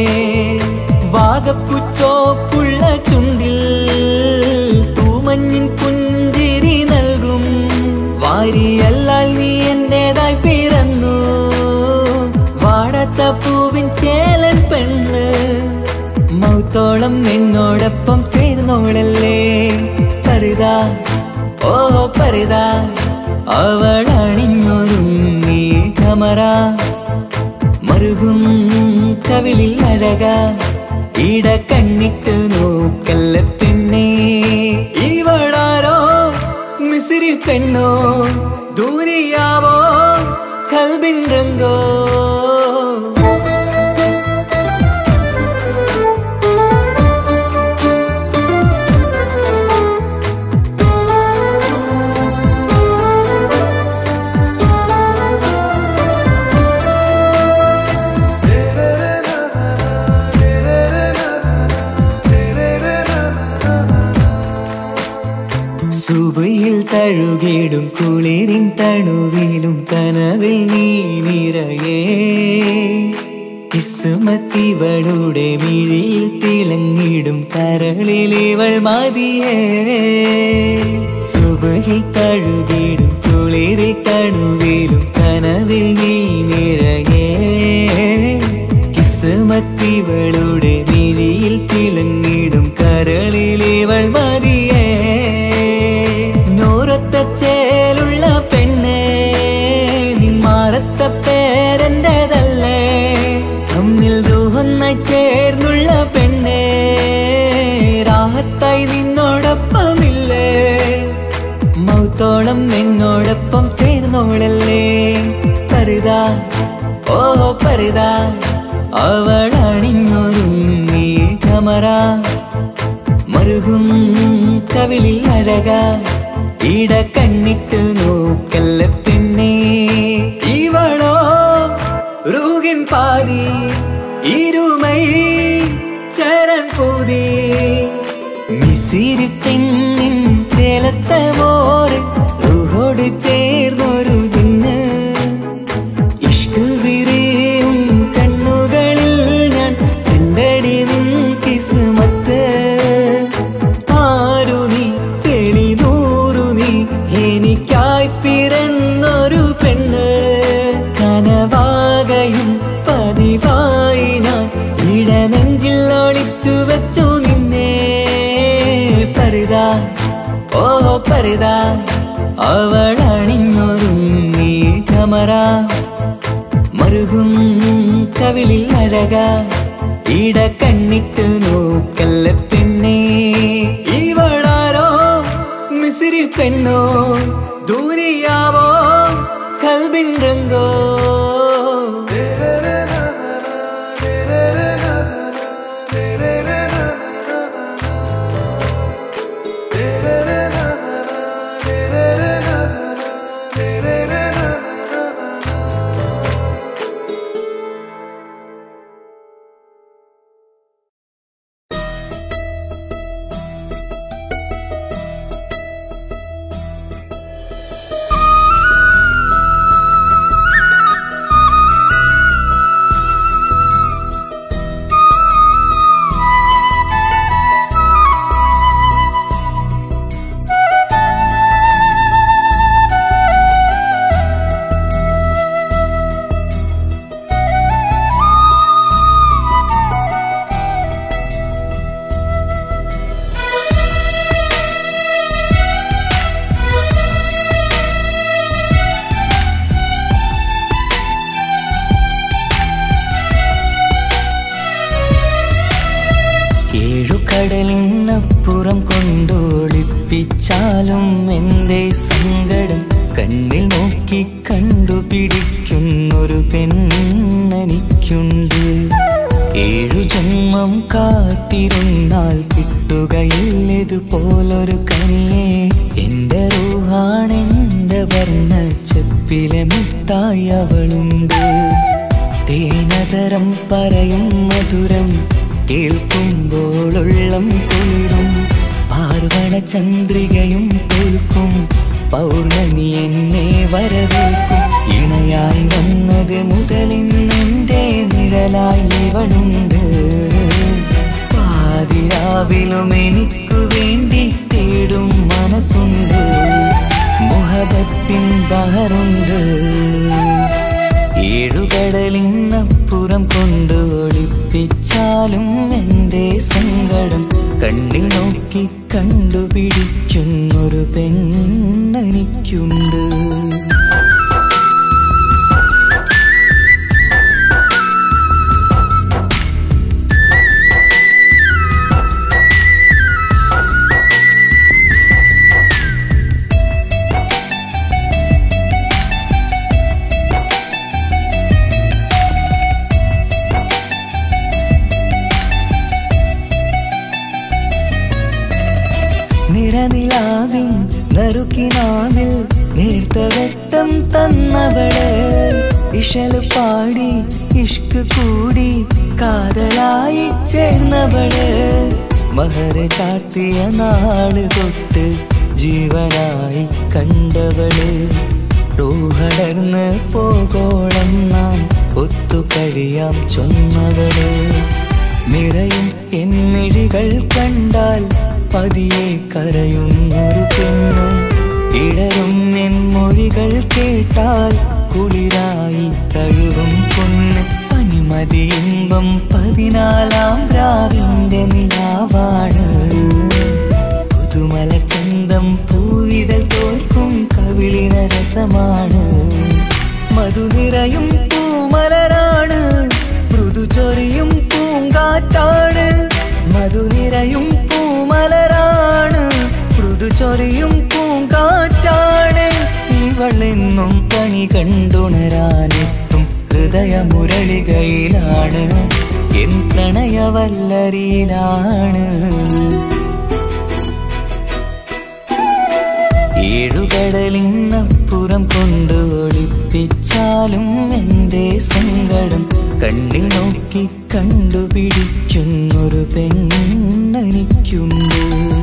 വാഗപ്പുച്ചോപ്പുള്ള ചുണ്ടിൽ തൂമഞ്ഞിൻ പുഞ്ചിരി നൽകും വാരിയല്ലാൽ നീ എന്റേതായി പിറന്നു വാടത്ത പൂവിൻ ചേലൻ പെണ്ണ് മൗത്തോളം എന്നോടൊപ്പം ചേർന്നോളല്ലേ പരിതാ ഓ പരിതാ അവൾ അണിഞ്ഞൊരുങ്ങി കമറ മറുകും കവിളിൽ അഴക ഇട കണ്ണിട്ട് നോക്കല്ല പെണ്ണേ ഇവളാരോ മിസിരി പെണ്ണോ ദൂരിയാവോ കൽബിൻ രംഗോ സുബയിൽ തഴുകിടും കുളിരിൻ തണുവിലും കനവിൽ നീ നിറയേ കിസ്മത്തിവളുടെ മിഴിയിൽ തിളങ്ങിടും കരളിലിവൾ മതിയേ സുബയിൽ തഴുകിടും കുളിരിൽ തണുവിലും കനവിൽ നീ നിറയേ കിസ്മത്തിവളുടെ മിഴിയിൽ തിളങ്ങിടും കരളിലിവൾ മതിയേ നൂറത്ത ചേലുള്ള പെണ്ണേ നിന്മാറത്ത പേരെൻ്റെതല്ലേ തമ്മിൽ ദൂഹൊന്നായി ചേർന്നുള്ള പെണ്ണേ രാഹത്തായി നിന്നോടൊപ്പമില്ലേ മൗത്തോളം എന്നോടൊപ്പം ചേർന്നോളല്ലേ പരിതാ ഓ പരിതാ അവൾ അണിഞ്ഞൊരുങ്ങി മുരുകും കവിളിൽ അഴക ഇട കണ്ണിട്ട് നോക്കല്ല പെണ്ണേ ഇവളോ റൂകിൻ പാതി ഇരുമൈ ചരൻ പൂതി മിസിരി പെണ്ണിൻ ചേലത്തെ മോറ് റൂഹോട് ചേർന്നൊരു ജിന്ന് ഇഷ്ക് വിരിയും കണ്ണുകളിൽ ഞാൻ കണ്ടടി നിൻ കിസ്മത്ത് ആരു നീ തെളിനൂറു നീ എനിക്കായി പിറന്നൊരു പെണ്ണ് കനവാകയും പതിവായി ഞാൻ ഇടനെഞ്ചിൽ ഒളിച്ചു വെച്ചു നിന്നെ പരിതാ ഓ പരിതാ അവളണിഞ്ഞൊരുങ്ങി കമറ മറുകും കവിളിൽ അഴക ഇട കണ്ണിട്ട് നോക്കല്ല പെണ്ണേ ഇവളാരോ മിസിരി പെണ്ണോ ദൂരിയാവോ കൽബിൻ രംഗോ ഏഴു കടലിനപ്പുറം കൊണ്ടോളിപ്പിച്ചാലും എൻ്റെ സങ്കടം കണ്ണിൽ നോക്കി കണ്ടുപിടിക്കുന്നൊരു പെണ്ണെനിക്കുണ്ട് ഏഴു ജന്മം കാത്തിരുന്നാൽ കിട്ടുകയില്ലതുപോലൊരു കനിയെ എൻ്റെ റൂഹാണെൻ്റെ വർണ്ണച്ചപ്പിലെ മുത്തായി അവളുണ്ട് തേനതരം പറയും മധുരം കേൾക്കുമ്പോളുള്ളം കുളിരും പാർവണ ചന്ദ്രികയും തോൽക്കും പൗർണമി എന്നെ വരവേൽക്കും ഇണയായി വന്നത് മുതലിന്നെൻ്റെ നിഴലായി ഇവളുണ്ട് പാതിരാവിലും എനിക്കു വേണ്ടി തേടും മനസ്സുണ്ട് മുഹബത്തിൻ ബഹറുണ്ട് ഏഴുകടലിനപ്പുറം കൊണ്ട് ഒളിപ്പിച്ചാലും എൻ്റെ സങ്കടം കണ്ണിൽ നോക്കി കണ്ടുപിടിക്കുന്നൊരു പെണ്ണെനിക്കുണ്ട് നിറനിലാവിൻ നറുക്കിനാവിൽ നേർത്ത വെട്ടം തന്നവള് ഇഷല് പാടി ഇഷ്ക് കൂടി കാതലായി ചേർന്നവള് മഹര ചാർത്തിയ നാള് തൊട്ട് ജീവനായി കണ്ടവള് റൂഹടർന്ന് പോകോളം നാം ഒത്തു കഴിയാം ചൊന്നവള് നിറയും എന്നിഴികൾ കണ്ടാൽ പതിയെ കരയുന്നൊരു പെണ്ണ് ഇടറും എൻ മൊഴികൾ കേട്ടാൽ കുളിരായി തഴുകും പൊന്ന് പനിമതി ഇമ്പം പതിനാലാം രാവിന്റെ നിലാവാണ് പുതുമലർ ചന്തം പൂവിതൽ തോൽക്കും കവിളിന രസമാണ് മധു നിറയും പൂമലരാണ് മൃദു ചൊരിയും പൂങ്കാറ്റാണ് മധു നിറയും പൂമലരാണ് മൃദു ചൊരിയും പൂങ്കാറ്റാണ് ഇവളെന്നും പണി കണ്ടുണരാനെത്തും ഹൃദയമുരളികയിലാണ് എൻ പ്രണയവല്ലരിയിലാണ് കടലിനപ്പുറം കൊണ്ട് ഒളിപ്പിച്ചാലും എൻ്റെ സങ്കടം കണ്ണിൽ നോക്കി കണ്ടുപിടിക്കുന്നൊരു പെണ്ണെനിക്കുണ്ട്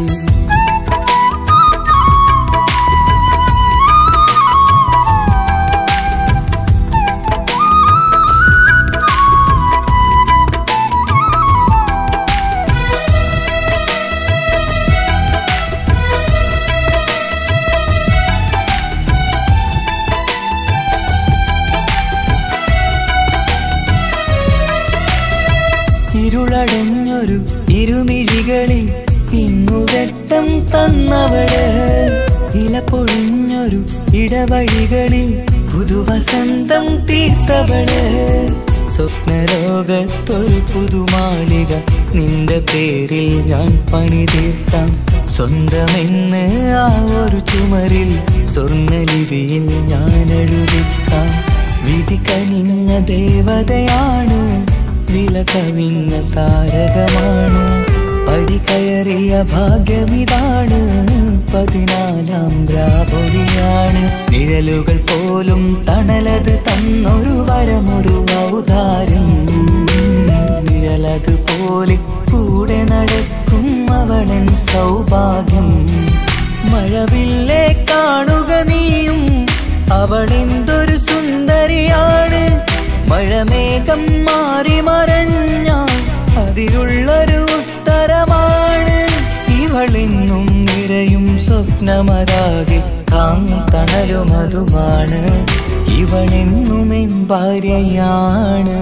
ഇരുളടഞ്ഞൊരു ഇരുമിഴികളിൽ ഇന്നു വെട്ടം തന്നവള് ഇല പൊഴിഞ്ഞൊരു ഇടവഴികളിൽ പുതുവസന്തം തീർത്തവള് സ്വപ്നലോകത്തൊരു പുതുമാളിക നിന്റെ പേരിൽ ഞാൻ പണി തീർക്കാം സ്വന്തമെന്ന് ആ ഒരു ചുമരിൽ സ്വർണ്ണലിപിയിൽ ഞാൻ എഴുതിക്കാം വിധി കനിഞ്ഞ ദേവതയാണ് വില കവിഞ്ഞ താരകമാണ് പടി കയറിയ ഭാഗ്യമിതാണ് പതിനാലാം ദ്രാപൊലിയാണ് നിഴലുകൾ പോലും തണലത് തന്നൊരു വരമൊരു ഔദാര്യം നിഴലത് പോലെ കൂടെ നടക്കും അവളൻ സൗഭാഗ്യം മഴവില്ലേ കാണുക നീയും അവളെന്തൊരു സുന്ദരിയാണ് മഴമേഘം മാറി മറഞ്ഞാൽ അതിലുള്ളൊരു ഉത്തരമാണ് ഇവളെന്നും നിറയും സ്വപ്നമതാകെ താങ്ങും തണലും അതുമാണ് ഇവളെന്നും എൻ ഭാര്യയാണ്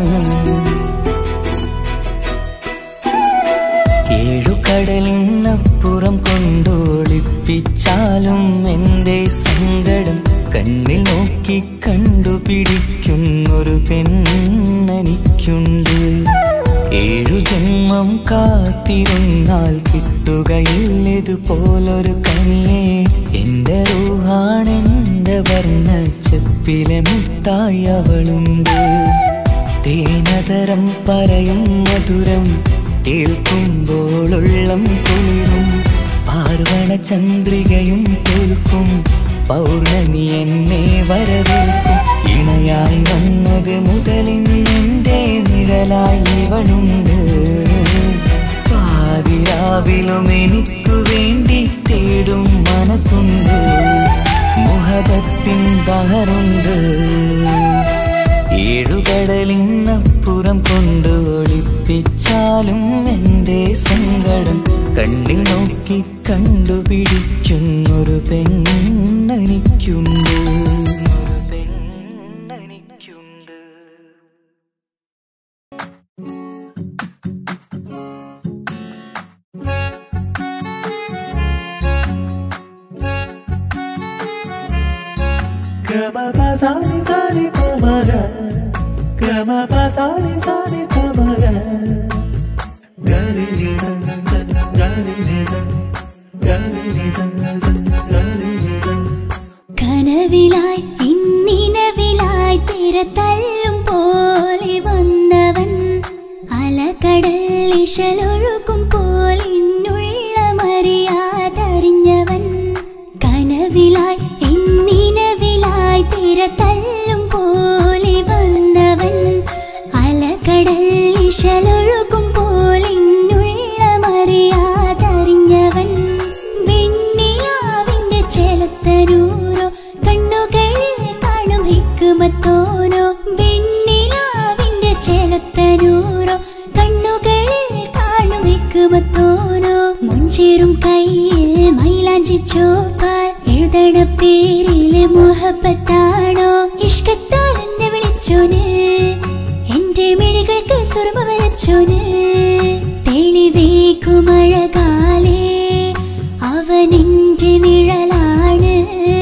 ഏഴുകടലിനപ്പുറം കൊണ്ടോളിപ്പിച്ചാലും എൻ്റെ സങ്കടം കണ്ണിൽ നോക്കി കണ്ടുപിടിക്കുന്നൊരു പെണ്ണെനിക്കുണ്ട് ഏഴു ജന്മം കാത്തിരുന്നാൽ കിട്ടുകയില്ലതുപോലൊരു കനിയെ എൻ്റെ റൂഹാണെൻ്റെ വർണ്ണച്ചപ്പിലെ മുത്തായി അവളുണ്ട് തേനതരം പറയും മധുരം കേൾക്കുമ്പോളുള്ളം കുളിരും പാർവണ ചന്ദ്രികയും കേൾക്കും പൗർണമി എന്നെ വരവേൽക്കും ഇണയായി വന്നത് മുതലിന്നെൻ്റെ നിഴലായി ഇവളുണ്ട് പാതിരാവിലും എനിക്കു വേണ്ടി തേടും മനസ്സുണ്ട് മുഹബത്തിൻ ബഹറുണ്ട് ഏഴുകടലിനപ്പുറം കൊണ്ട് ഒളിപ്പിച്ചാലും എൻ്റെ സങ്കടം കണ്ണിൽ നോക്കി കണ്ടുപിടിക്കുന്നൊരു പെണ്ണെനിക്കുണ്ട് പെണ്ണെനിക്കുണ്ട് Gama pa sa ni sa ni pa ma ga. Gama pa sa ni sa ni pa ma ga. Ga ni ni sa sa ga ni ni sa. Ga ni ni sa sa ga ni ni sa. കനവിലായി ഇന്നിനവിലായി തിര തല്ലും പോലെ വന്നവൻ അലകടൽ ഇശലൊഴുക്കും പോലിന്നുള്ള മറിയാതറിഞ്ഞവൻ കനവിലായി ഇന്നിനവിലായി തിര തല്ലും പോലെ വന്നവൻ അലകടൽ ഇശലൊഴുക്കും പോലിന്നുള്ള മറിയാതറിഞ്ഞവൻ വെണ്ണിലാവിന്റെ ചെലത്തനൂരോ കണ്ണുകളിൽ കാണും ഹിക്കുമത്തോനോ വെണ്ണിലാവിന്റെ ചെലത്തനൂരോ കണ്ണുകളിൽ കാണും ഹിക്കുമത്തോനോ മുഞ്ചേറും കയ്യിൽ മൈലാഞ്ചി ചോപ്പാൽ എഴുതണ പേരില് മുഹബത്താണോ ഇഷ്കത്താൽ എന്നെ വിളിച്ചോന് എന്റെ മിഴികൾക്ക് സുർമ വരച്ചോന് തെളിവേക്കുമഴകാലേ അവനെന്റെ നിഴലാണ്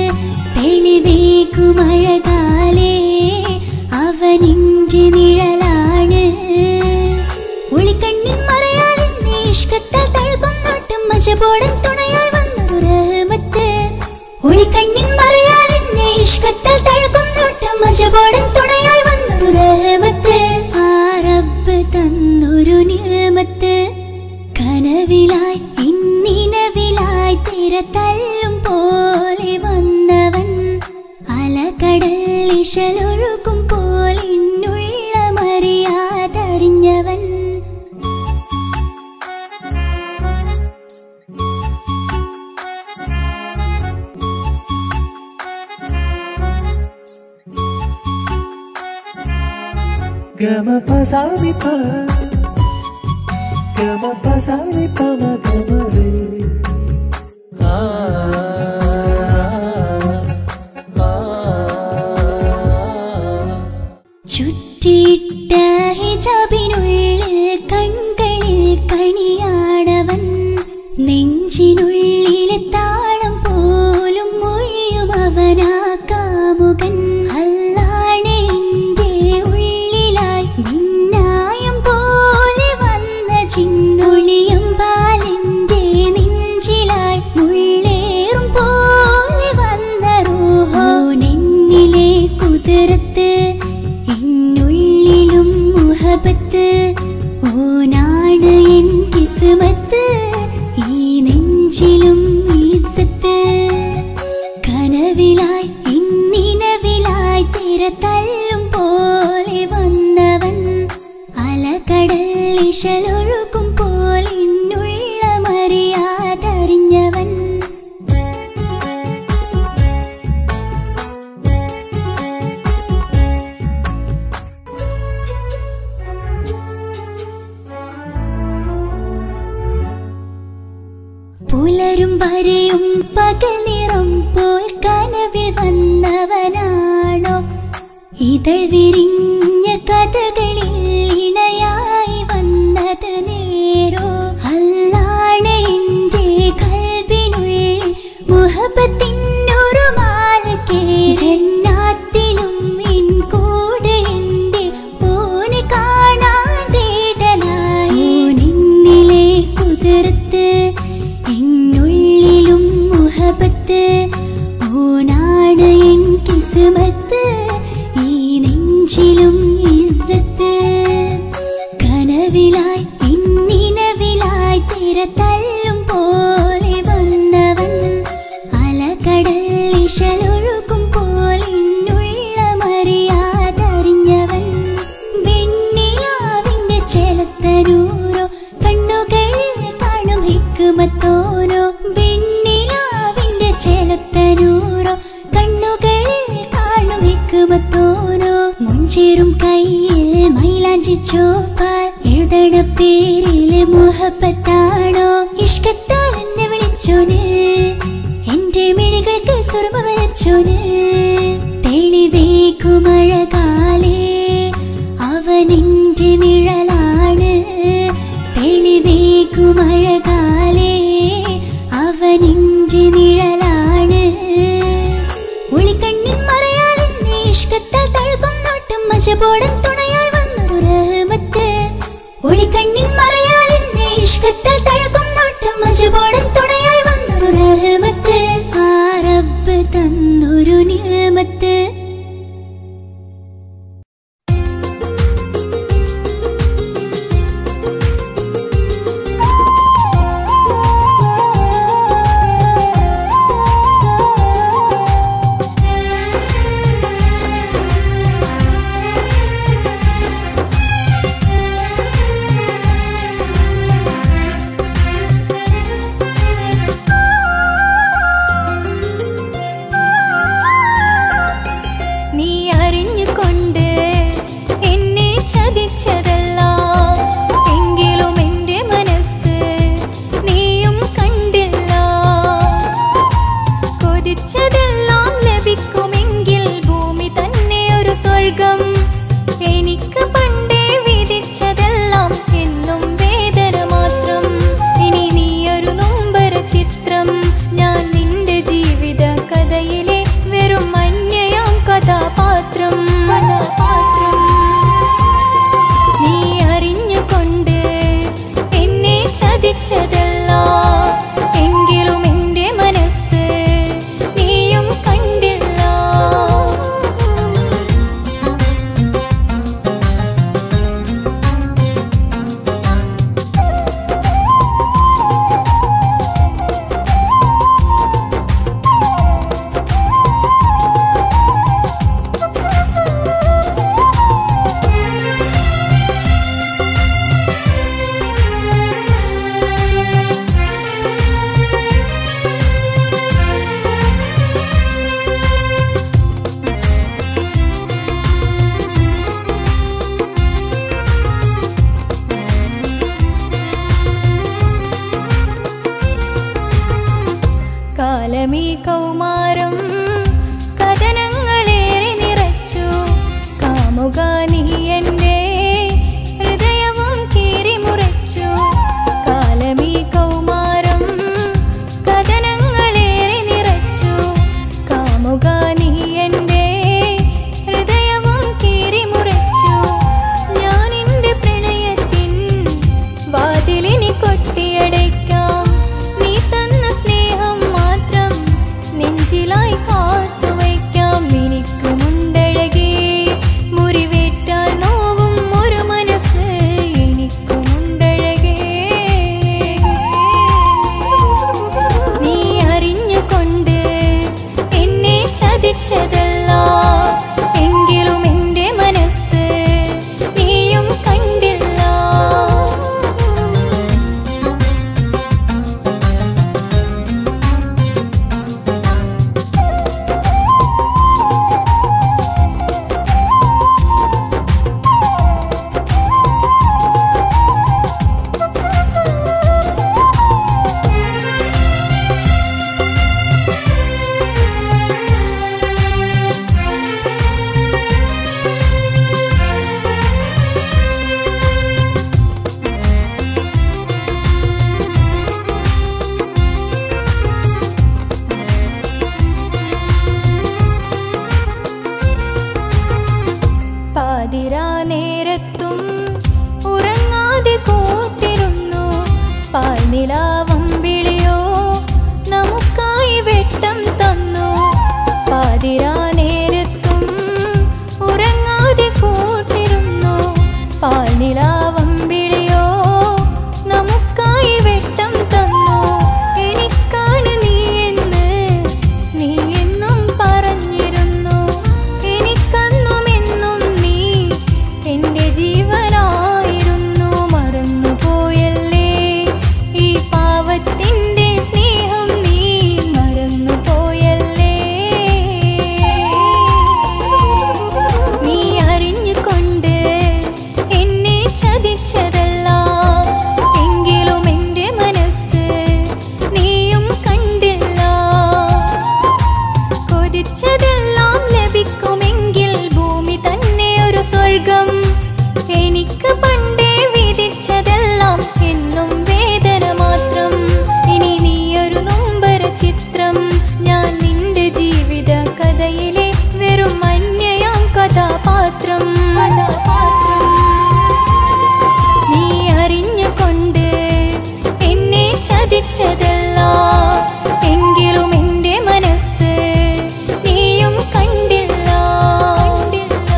തെളിവേക്കുമഴകാലേ അവനെന്റെ നിഴലാണ് ഒളിക്കണ്ണിൻ മറയാൽ എന്നെ ഇഷ്കത്താൽ തഴുകും നോട്ടും മജബോടൻ തുണയായി വന്നൊരു റഹ്മത്ത് ഒളിക്കണ്ണിൻ മറയാൽ എന്നെ ഇഷ്കത്താൽ തഴുകും നോട്ടും മജബോടൻ തുണയായി വന്നൊരു റഹ്മത്ത് ആ റബ്ബ് തന്നൊരു നിഴമത്ത് കനവിലായി ഇന്നിനവിലായി തിര തല്ലും പോലെ വന്നവൻ ഇശലൊഴുകും പോലിന്നുള്ള മറിയാതറിഞ്ഞവൻ Gama pasami pa Gama pasami pa ma gama re Ah, ah, ah. ചുറ്റിയിട്ട ഹിജാബിനുള്ളിൽ കൺകളിൽ കണിയാടവൻ നെഞ്ചിനുള്ളിലെ താളം പോലും മൊഴിയും അവനാ കാമുകൻ അല്ലാണ് എൻ്റെ ഉള്ളിലായി മിന്നായം പോലെ വന്ന ചിന്നൊളിയും പാലിൻ്റെ നെഞ്ചിലായി മുള്ളേറും പോലെ വന്ന റൂഹോ നെന്നിലെ കുതിരത്ത് എന്നുള്ളിലും മുഹബത്ത് ഓനാണ് എൻ കിസ്മത്ത് ഈ നെഞ്ചിലും ഈസത്ത് കനവിലായി ഇന്നിനവിലായി തിര തല്ലും പോലെ വന്നവൻ അലകടൽ ഇശലൊഴുകും പോലെ ഇന്നുള്ള മറിയാതറിഞ്ഞവൻ പുലരും വരെയും പകൽ നിറം പോൽ കനവിൽ വന്നവനാണോ ഇതൾ വിരിഞ്ഞ കഥകളിൽ ഇണയായി വന്നത് നേരോ അല്ലാണ് എൻ്റെ കൽബിനുള്ളിൽ മുഹബത്തിനൊരു മാലക്കേ ജന്നാത്തിലും ഇൻ കൂടെ എൻ്റെ ഓനെ കാണാൻ തേടലായി നിന്നിലെ കുതിർത്ത് എന്നുള്ളിലും മുഹബത്ത് ഓനാണ് എൻ കിസ്മത്ത് ഈ നെഞ്ചിലും ഇസ്സത്ത് കനവിലായി ഇന്നിനവിലായി തിര തല്ലും പോലെ വന്നവൻ അലകടൽ ഇശലൊഴുകും പോലെ ഇന്നുള്ള മറിയാതറിഞ്ഞവൻ വെണ്ണിലാവിന്റെ ചെലത്തനൂരോ കണ്ണുകളിൽ കാണും ഹിക്കുമത്തോരോ വെണ്ണിലാവിന്റെ ചെലത്തനൂരോ കണ്ണുകളിൽ കാണും ഹിക്കുമത്തോരോ മുഞ്ചേറും കയ്യിൽ മൈലാഞ്ചി ചോപ്പാൽ എഴുതണ പേരില് മുഹബത്താണോ ഇഷ്കത്താൽ എന്നെ വിളിച്ചോന് എന്റെ മിഴികൾക്ക് സുറുമ വരച്ചോന് തെളിവേക്കുമഴകാലേ അവനെന്റെ നിഴലാണ് തെളിവേക്കുമഴകാലേ അവനെന്റെ നിഴലാണ് ഒളിക്കണ്ണിൻ മറയാൽ എന്നെ ഇഷ്കത്താൽ തഴുകും നോട്ടും മജബോടൻ തുണയായി വന്നൊരു റഹ്മത്ത് ഒളിക്കണ്ണിൻ മറയാൽ എന്നെ ഇഷ്കത്താൽ തഴുകും നോട്ടും മജബോടൻ തുണയായി വന്നൊരു റഹ്മത്ത് ആ റബ്ബ് തന്നൊരു നിയമത്ത് കാലമീ കൗമാരം കഥനങ്ങളേറെ നിറച്ചു കാമുക നീ എൻ്റെ ഹൃദയവും കീറിമുറച്ചു കാലമീ കൗമാരം കഥനങ്ങളേറെ നിറച്ചു കാമുക നീ എൻ്റെ ഹൃദയവും കീറിമുറച്ചു ഞാൻ എൻ്റെ പ്രണയത്തിൻ വാതിലിനി കൊട്ടിയടയ്ക്കാം നീ തന്ന സ്നേഹം മാത്രം നെഞ്ചിലായി കാത്തുവയ്ക്കാം എനിക്കുമുണ്ടഴകേ മുറിവേറ്റാൽ നോവും ഒരു മനസ്സ് എനിക്കുമുണ്ടഴകേ നീ അറിഞ്ഞുകൊണ്ട് എന്നെ ചതിച്ചതല്ല എങ്കിലും എൻ്റെ മനസ്സ് നീയും കണ്ടില്ല പാതിരാ നേരത്തും ഉറങ്ങാതെ കൂട്ടിരുന്നു പാൽനിലാവം വിളിയോ നമുക്കായി വെട്ടം തന്നു പാതിരാ നേരത്തും ഉറങ്ങാതെ കൂട്ടിരുന്നു പാൽനിലാവം വിളിയോ നമുക്കായി വെട്ടം തന്നു എനിക്കാണ് നീ എന്ന് നീ എന്നും പറഞ്ഞിരുന്നു എനിക്കന്നും എന്നും നീ എൻ്റെ ജീവനായിരുന്നു മറന്നുപോയല്ലേ ഈ പാവത്തിൻ്റെ സ്നേഹം നീ മറന്നുപോയല്ലേ നീ അറിഞ്ഞുകൊണ്ട് എന്നെ ചതിച്ചതല്ല എങ്കിലും എൻ്റെ മനസ്സ് നീയും കണ്ടില്ല കൊതിച്ചതെല്ലാം ലഭിക്കുമെങ്കിൽ ഭൂമി തന്നെ ഒരു സ്വർഗം എനിക്ക് പണ്ടേ വിധിച്ചതെല്ലാം എന്നും വേദന മാത്രം ഇനി നീയൊരു നൊമ്പര ചിത്രം ഞാൻ നിന്റെ ജീവിത കഥയിലെ വെറും അന്യയാം കഥാപാത്രം കഥാപാത്രം നീ അറിഞ്ഞുകൊണ്ട് എന്നെ ചതിച്ചതല്ല എങ്കിലും എൻ്റെ മനസ്സ് നീയും കണ്ടില്ല കണ്ടില്ല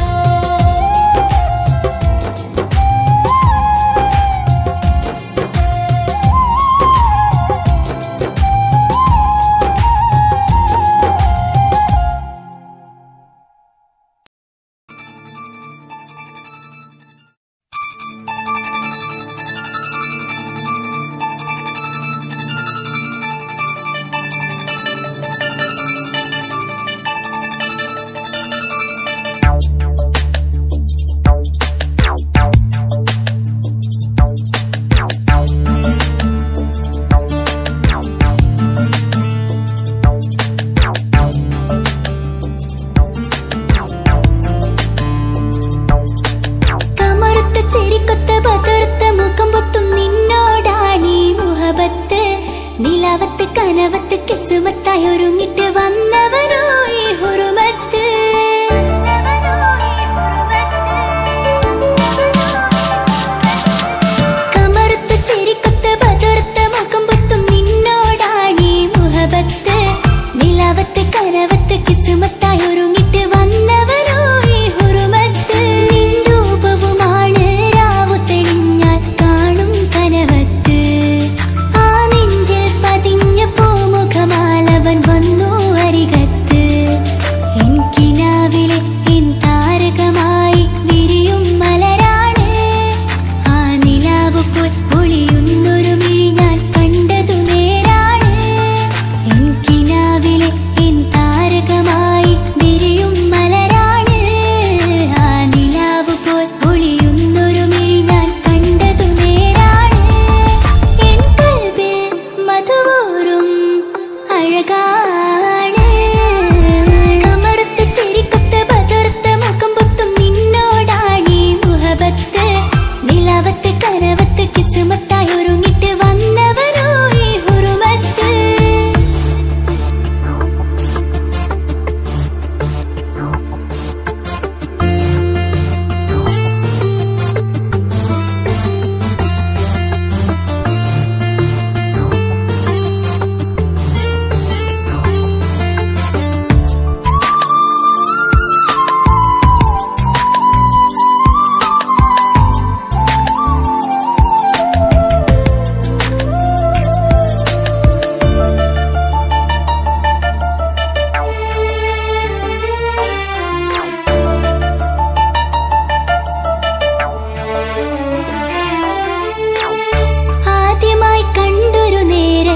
കമറുത്ത ചെരിക്കൊത്ത പതർത്ത മുഖം പൊത്തും നിന്നോടാണീ മുഹബത്ത് നിലവത്ത് കനവത്ത് കിസുമത്തായി ഒരുങ്ങിട്ട് വന്നവനോ ഈ ഹുറുമത്ത് കമറുത്ത ചെരിക്കൊത്ത പതർത്ത മുഖം പൊത്തും നിന്നോടാണീ മുഹബത്ത് നിലവത്ത് കനവത്ത് കിസുമത്തായി ഒരുങ്ങിട്ട് വന്നവനോ ഈ ഹുറുമത്ത് നിൻ രൂപവുമാണ് രാവു തെളിഞ്ഞാൽ കാണും കനവത്ത് ആ നെഞ്ചിൽ പതിഞ്ഞ പൂമുഖമാലവൻ വന്നു അരികത്ത് എനിക്കിനാവിലെ എൻ താരകമായി വിരിയും മലരാണ് ആ നിലാവ് പോൽ ഒളിയുന്നൊരു മിഴി ഞാൻ കണ്ടതു നേരാണ് എനിക്കിനാവിലെ എൻ താരകമായി വിരിയും മലരാണ് ആ നിലാവ് പോൽ ഒളിയുന്നൊരു മിഴി ഞാൻ കണ്ടതു നേരാണ് എൻ കൽബിൽ മധുവൂറും അഴകാ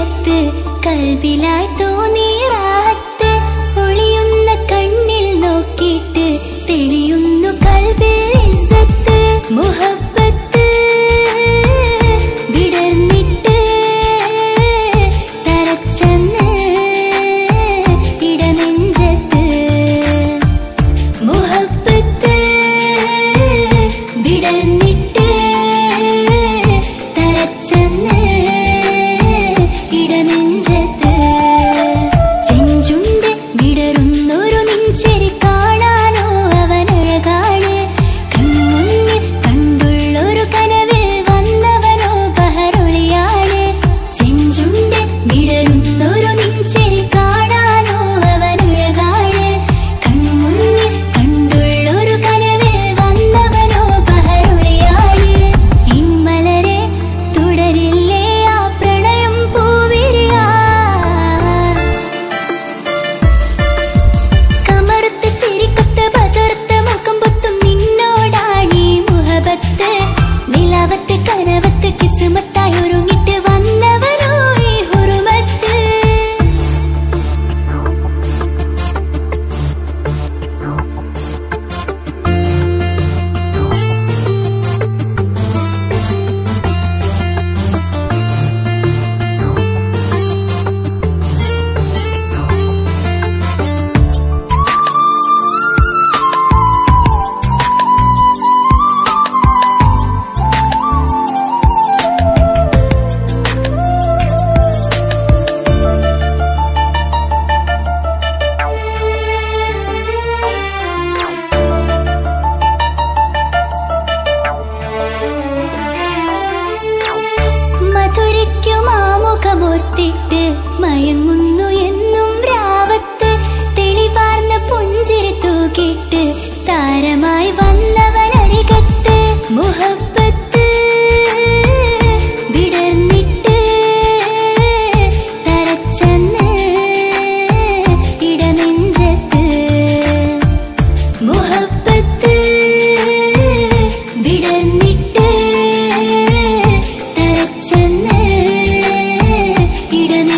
നേരത്ത് കൽബിലായി തോന്നി റാഹത്ത് ഒളിയുന്ന കണ്ണിൽ നോക്കിയിട്ട് തെളിയുന്നു കൽബിൽ ഇസ്സത്ത് മുഹബത്ത് വിടർന്നിട്ട് തരച്ചെന്ന് ഇടനെഞ്ചത്ത് മുഹബത്ത് വിടർന്നിട്ട് തരച്ചെന്ന് ഇടനെഞ്ചത്ത് ചെഞ്ചുണ്ട് വിടരുന്നൊരു നെഞ്ചരി കാണാനോ അവനഴകാണ് കൺമുന്നിൽ കണ്ടുള്ളൊരു കനവിൽ വന്നവനോ ബഹറൊളിയാണ് ചെഞ്ചുണ്ട് വിടരുന്നൊരു നെഞ്ചരി കാണാനോ അവനഴകാണ് കൺമുന്നിൽ കണ്ടുള്ളൊരു കനവിൽ വന്നവനോ ബഹറൊളിയാണ് ഇമ്മലരെ തുടരില്ലേ ആ പ്രണയം പൂവിരിയാ കമറുത്ത ചിരിക്കൊത്ത പതർത്ത മുഖം പൊത്തും നിന്നോടാണീ മുഹബത്ത് നിലവത്ത് കനവത്ത് കിസുമത്തായി ഒരുങ്ങിട്ട് വന്നവരോ ഈ ഹുറുമത്ത് മധുരയ്ക്കുമാമുഖമോർത്തിട്ട് മയങ്ങുന്നു എന്നും രാവത്ത് തെളിവാർന്ന പുഞ്ചിരി തൂക്കിട്ട് താരമായി വന്നവനരികത്ത് മുഹബത്ത് വിടർന്നിട്ട് തരച്ചെന്ന് ഇടനെഞ്ചത്ത് മുഹബത്ത് വിടർന്നിട്ട് തരച്ചെന്ന് ഇട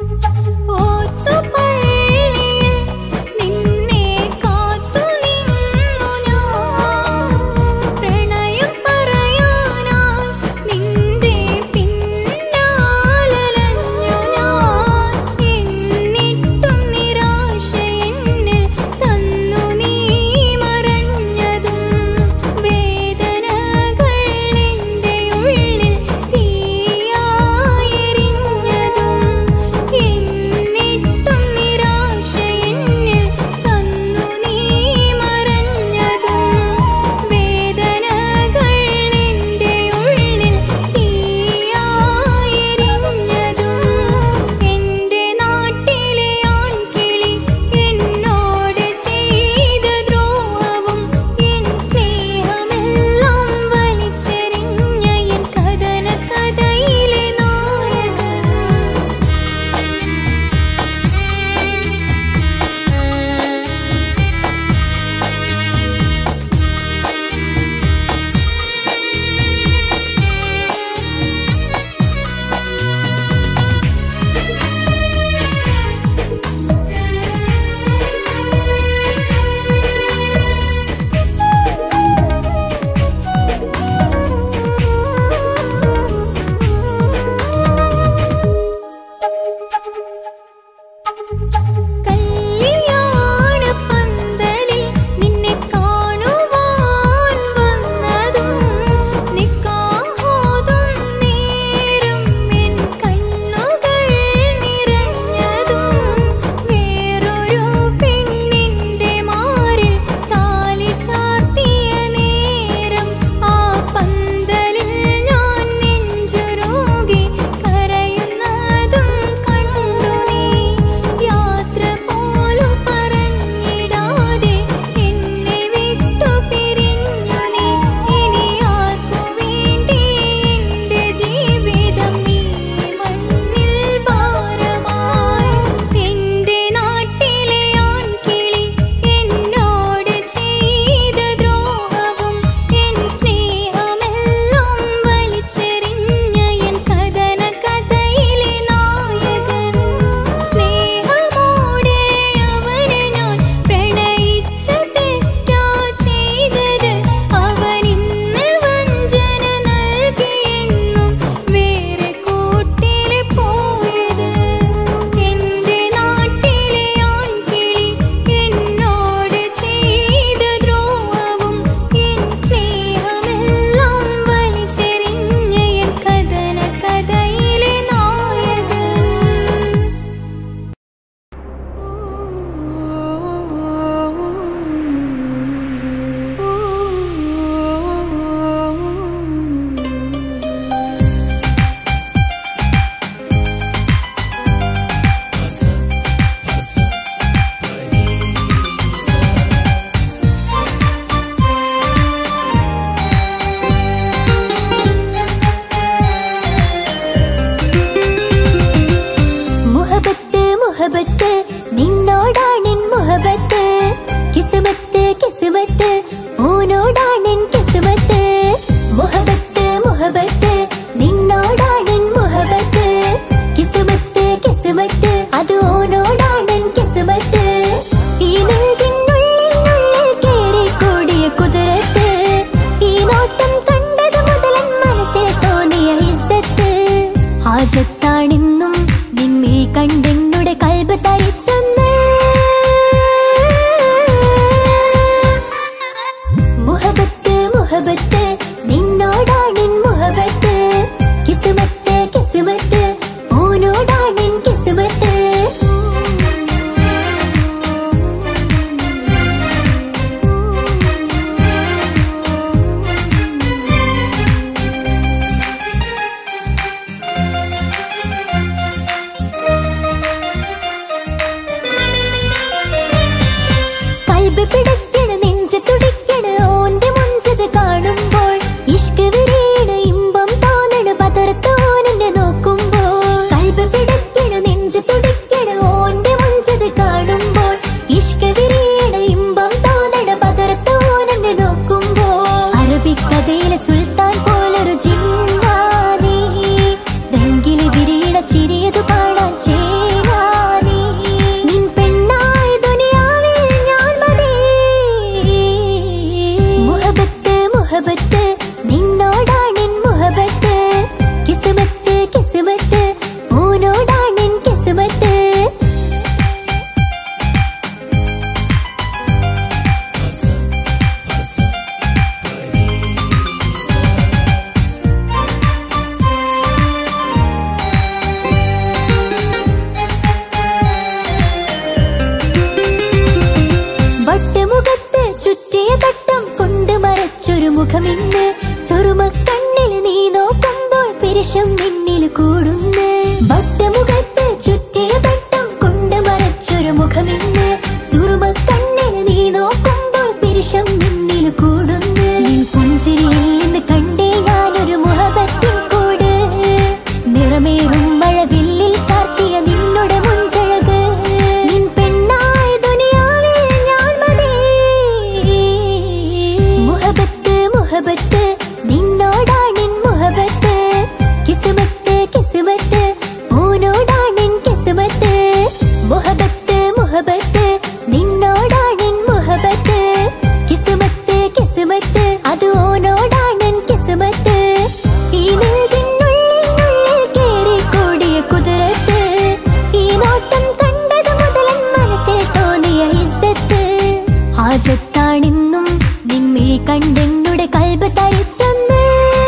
കിസ്മത്ത് കിസ്മത്ത് ഓനോടാണെൻ കിസ്മത്ത് മുന്നിൽ കൂടുന്നു വട്ടമുഖത്ത് ചുറ്റിയ പട്ടം കൊണ്ട് മറച്ചൊരു മുഖമിന്ന് സുറുമ കണ്ണിന് നീ നോക്കുമ്പോൾ പിരിശം മുന്നിൽ കൂടുന്നു നിൻ പുഞ്ചിരിയിൽ നിന്ന് കണ്ടേ ഞാനൊരു മുഹബത്തിൻ കൂട് നിറമേറും മഴവില്ലിൽ ചാർത്തിയ നിന്നുടെ മുഞ്ചഴക് നിൻ പെണ്ണായ ദുനിയാവിൽ ഞാൻ മതി മുഹബത്ത് മുഹബത്ത് നിന്നോടാണിൻ മുഹബത്ത് കിസ്മത്ത് കിസ്മത്ത് ഓനോടാണിൻ കിസ്മത്ത് മുഹബത്ത് മുഹബത്ത് നിന്നോടാണിൻ മുഹബത്ത് കിസ്മത്ത് കിസ്മത്ത് അത് ഓനോടാണിൻ കിസ്മത്ത് ഈ നെഞ്ചിനുള്ളിൽ കേറിക്കൂടിയ കുതിരത്ത് ഈ നോട്ടം കണ്ടത് മുതലൻ മനസ്സിൽ തോന്നിയ ഇസ്സത്ത് ഹാജത്താണെന്നും നിൻമിഴി കണ്ടെന്നുടെ കൽബ് തരിച്ചെന്ന്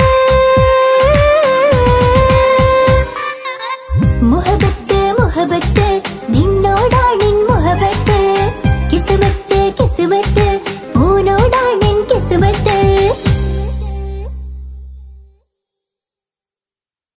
മുഹബത്ത് മുഹബത്ത് നിന്നോടാണിൻ മുഹബത്ത് കിസ്മത്ത് കിസ്മത്ത്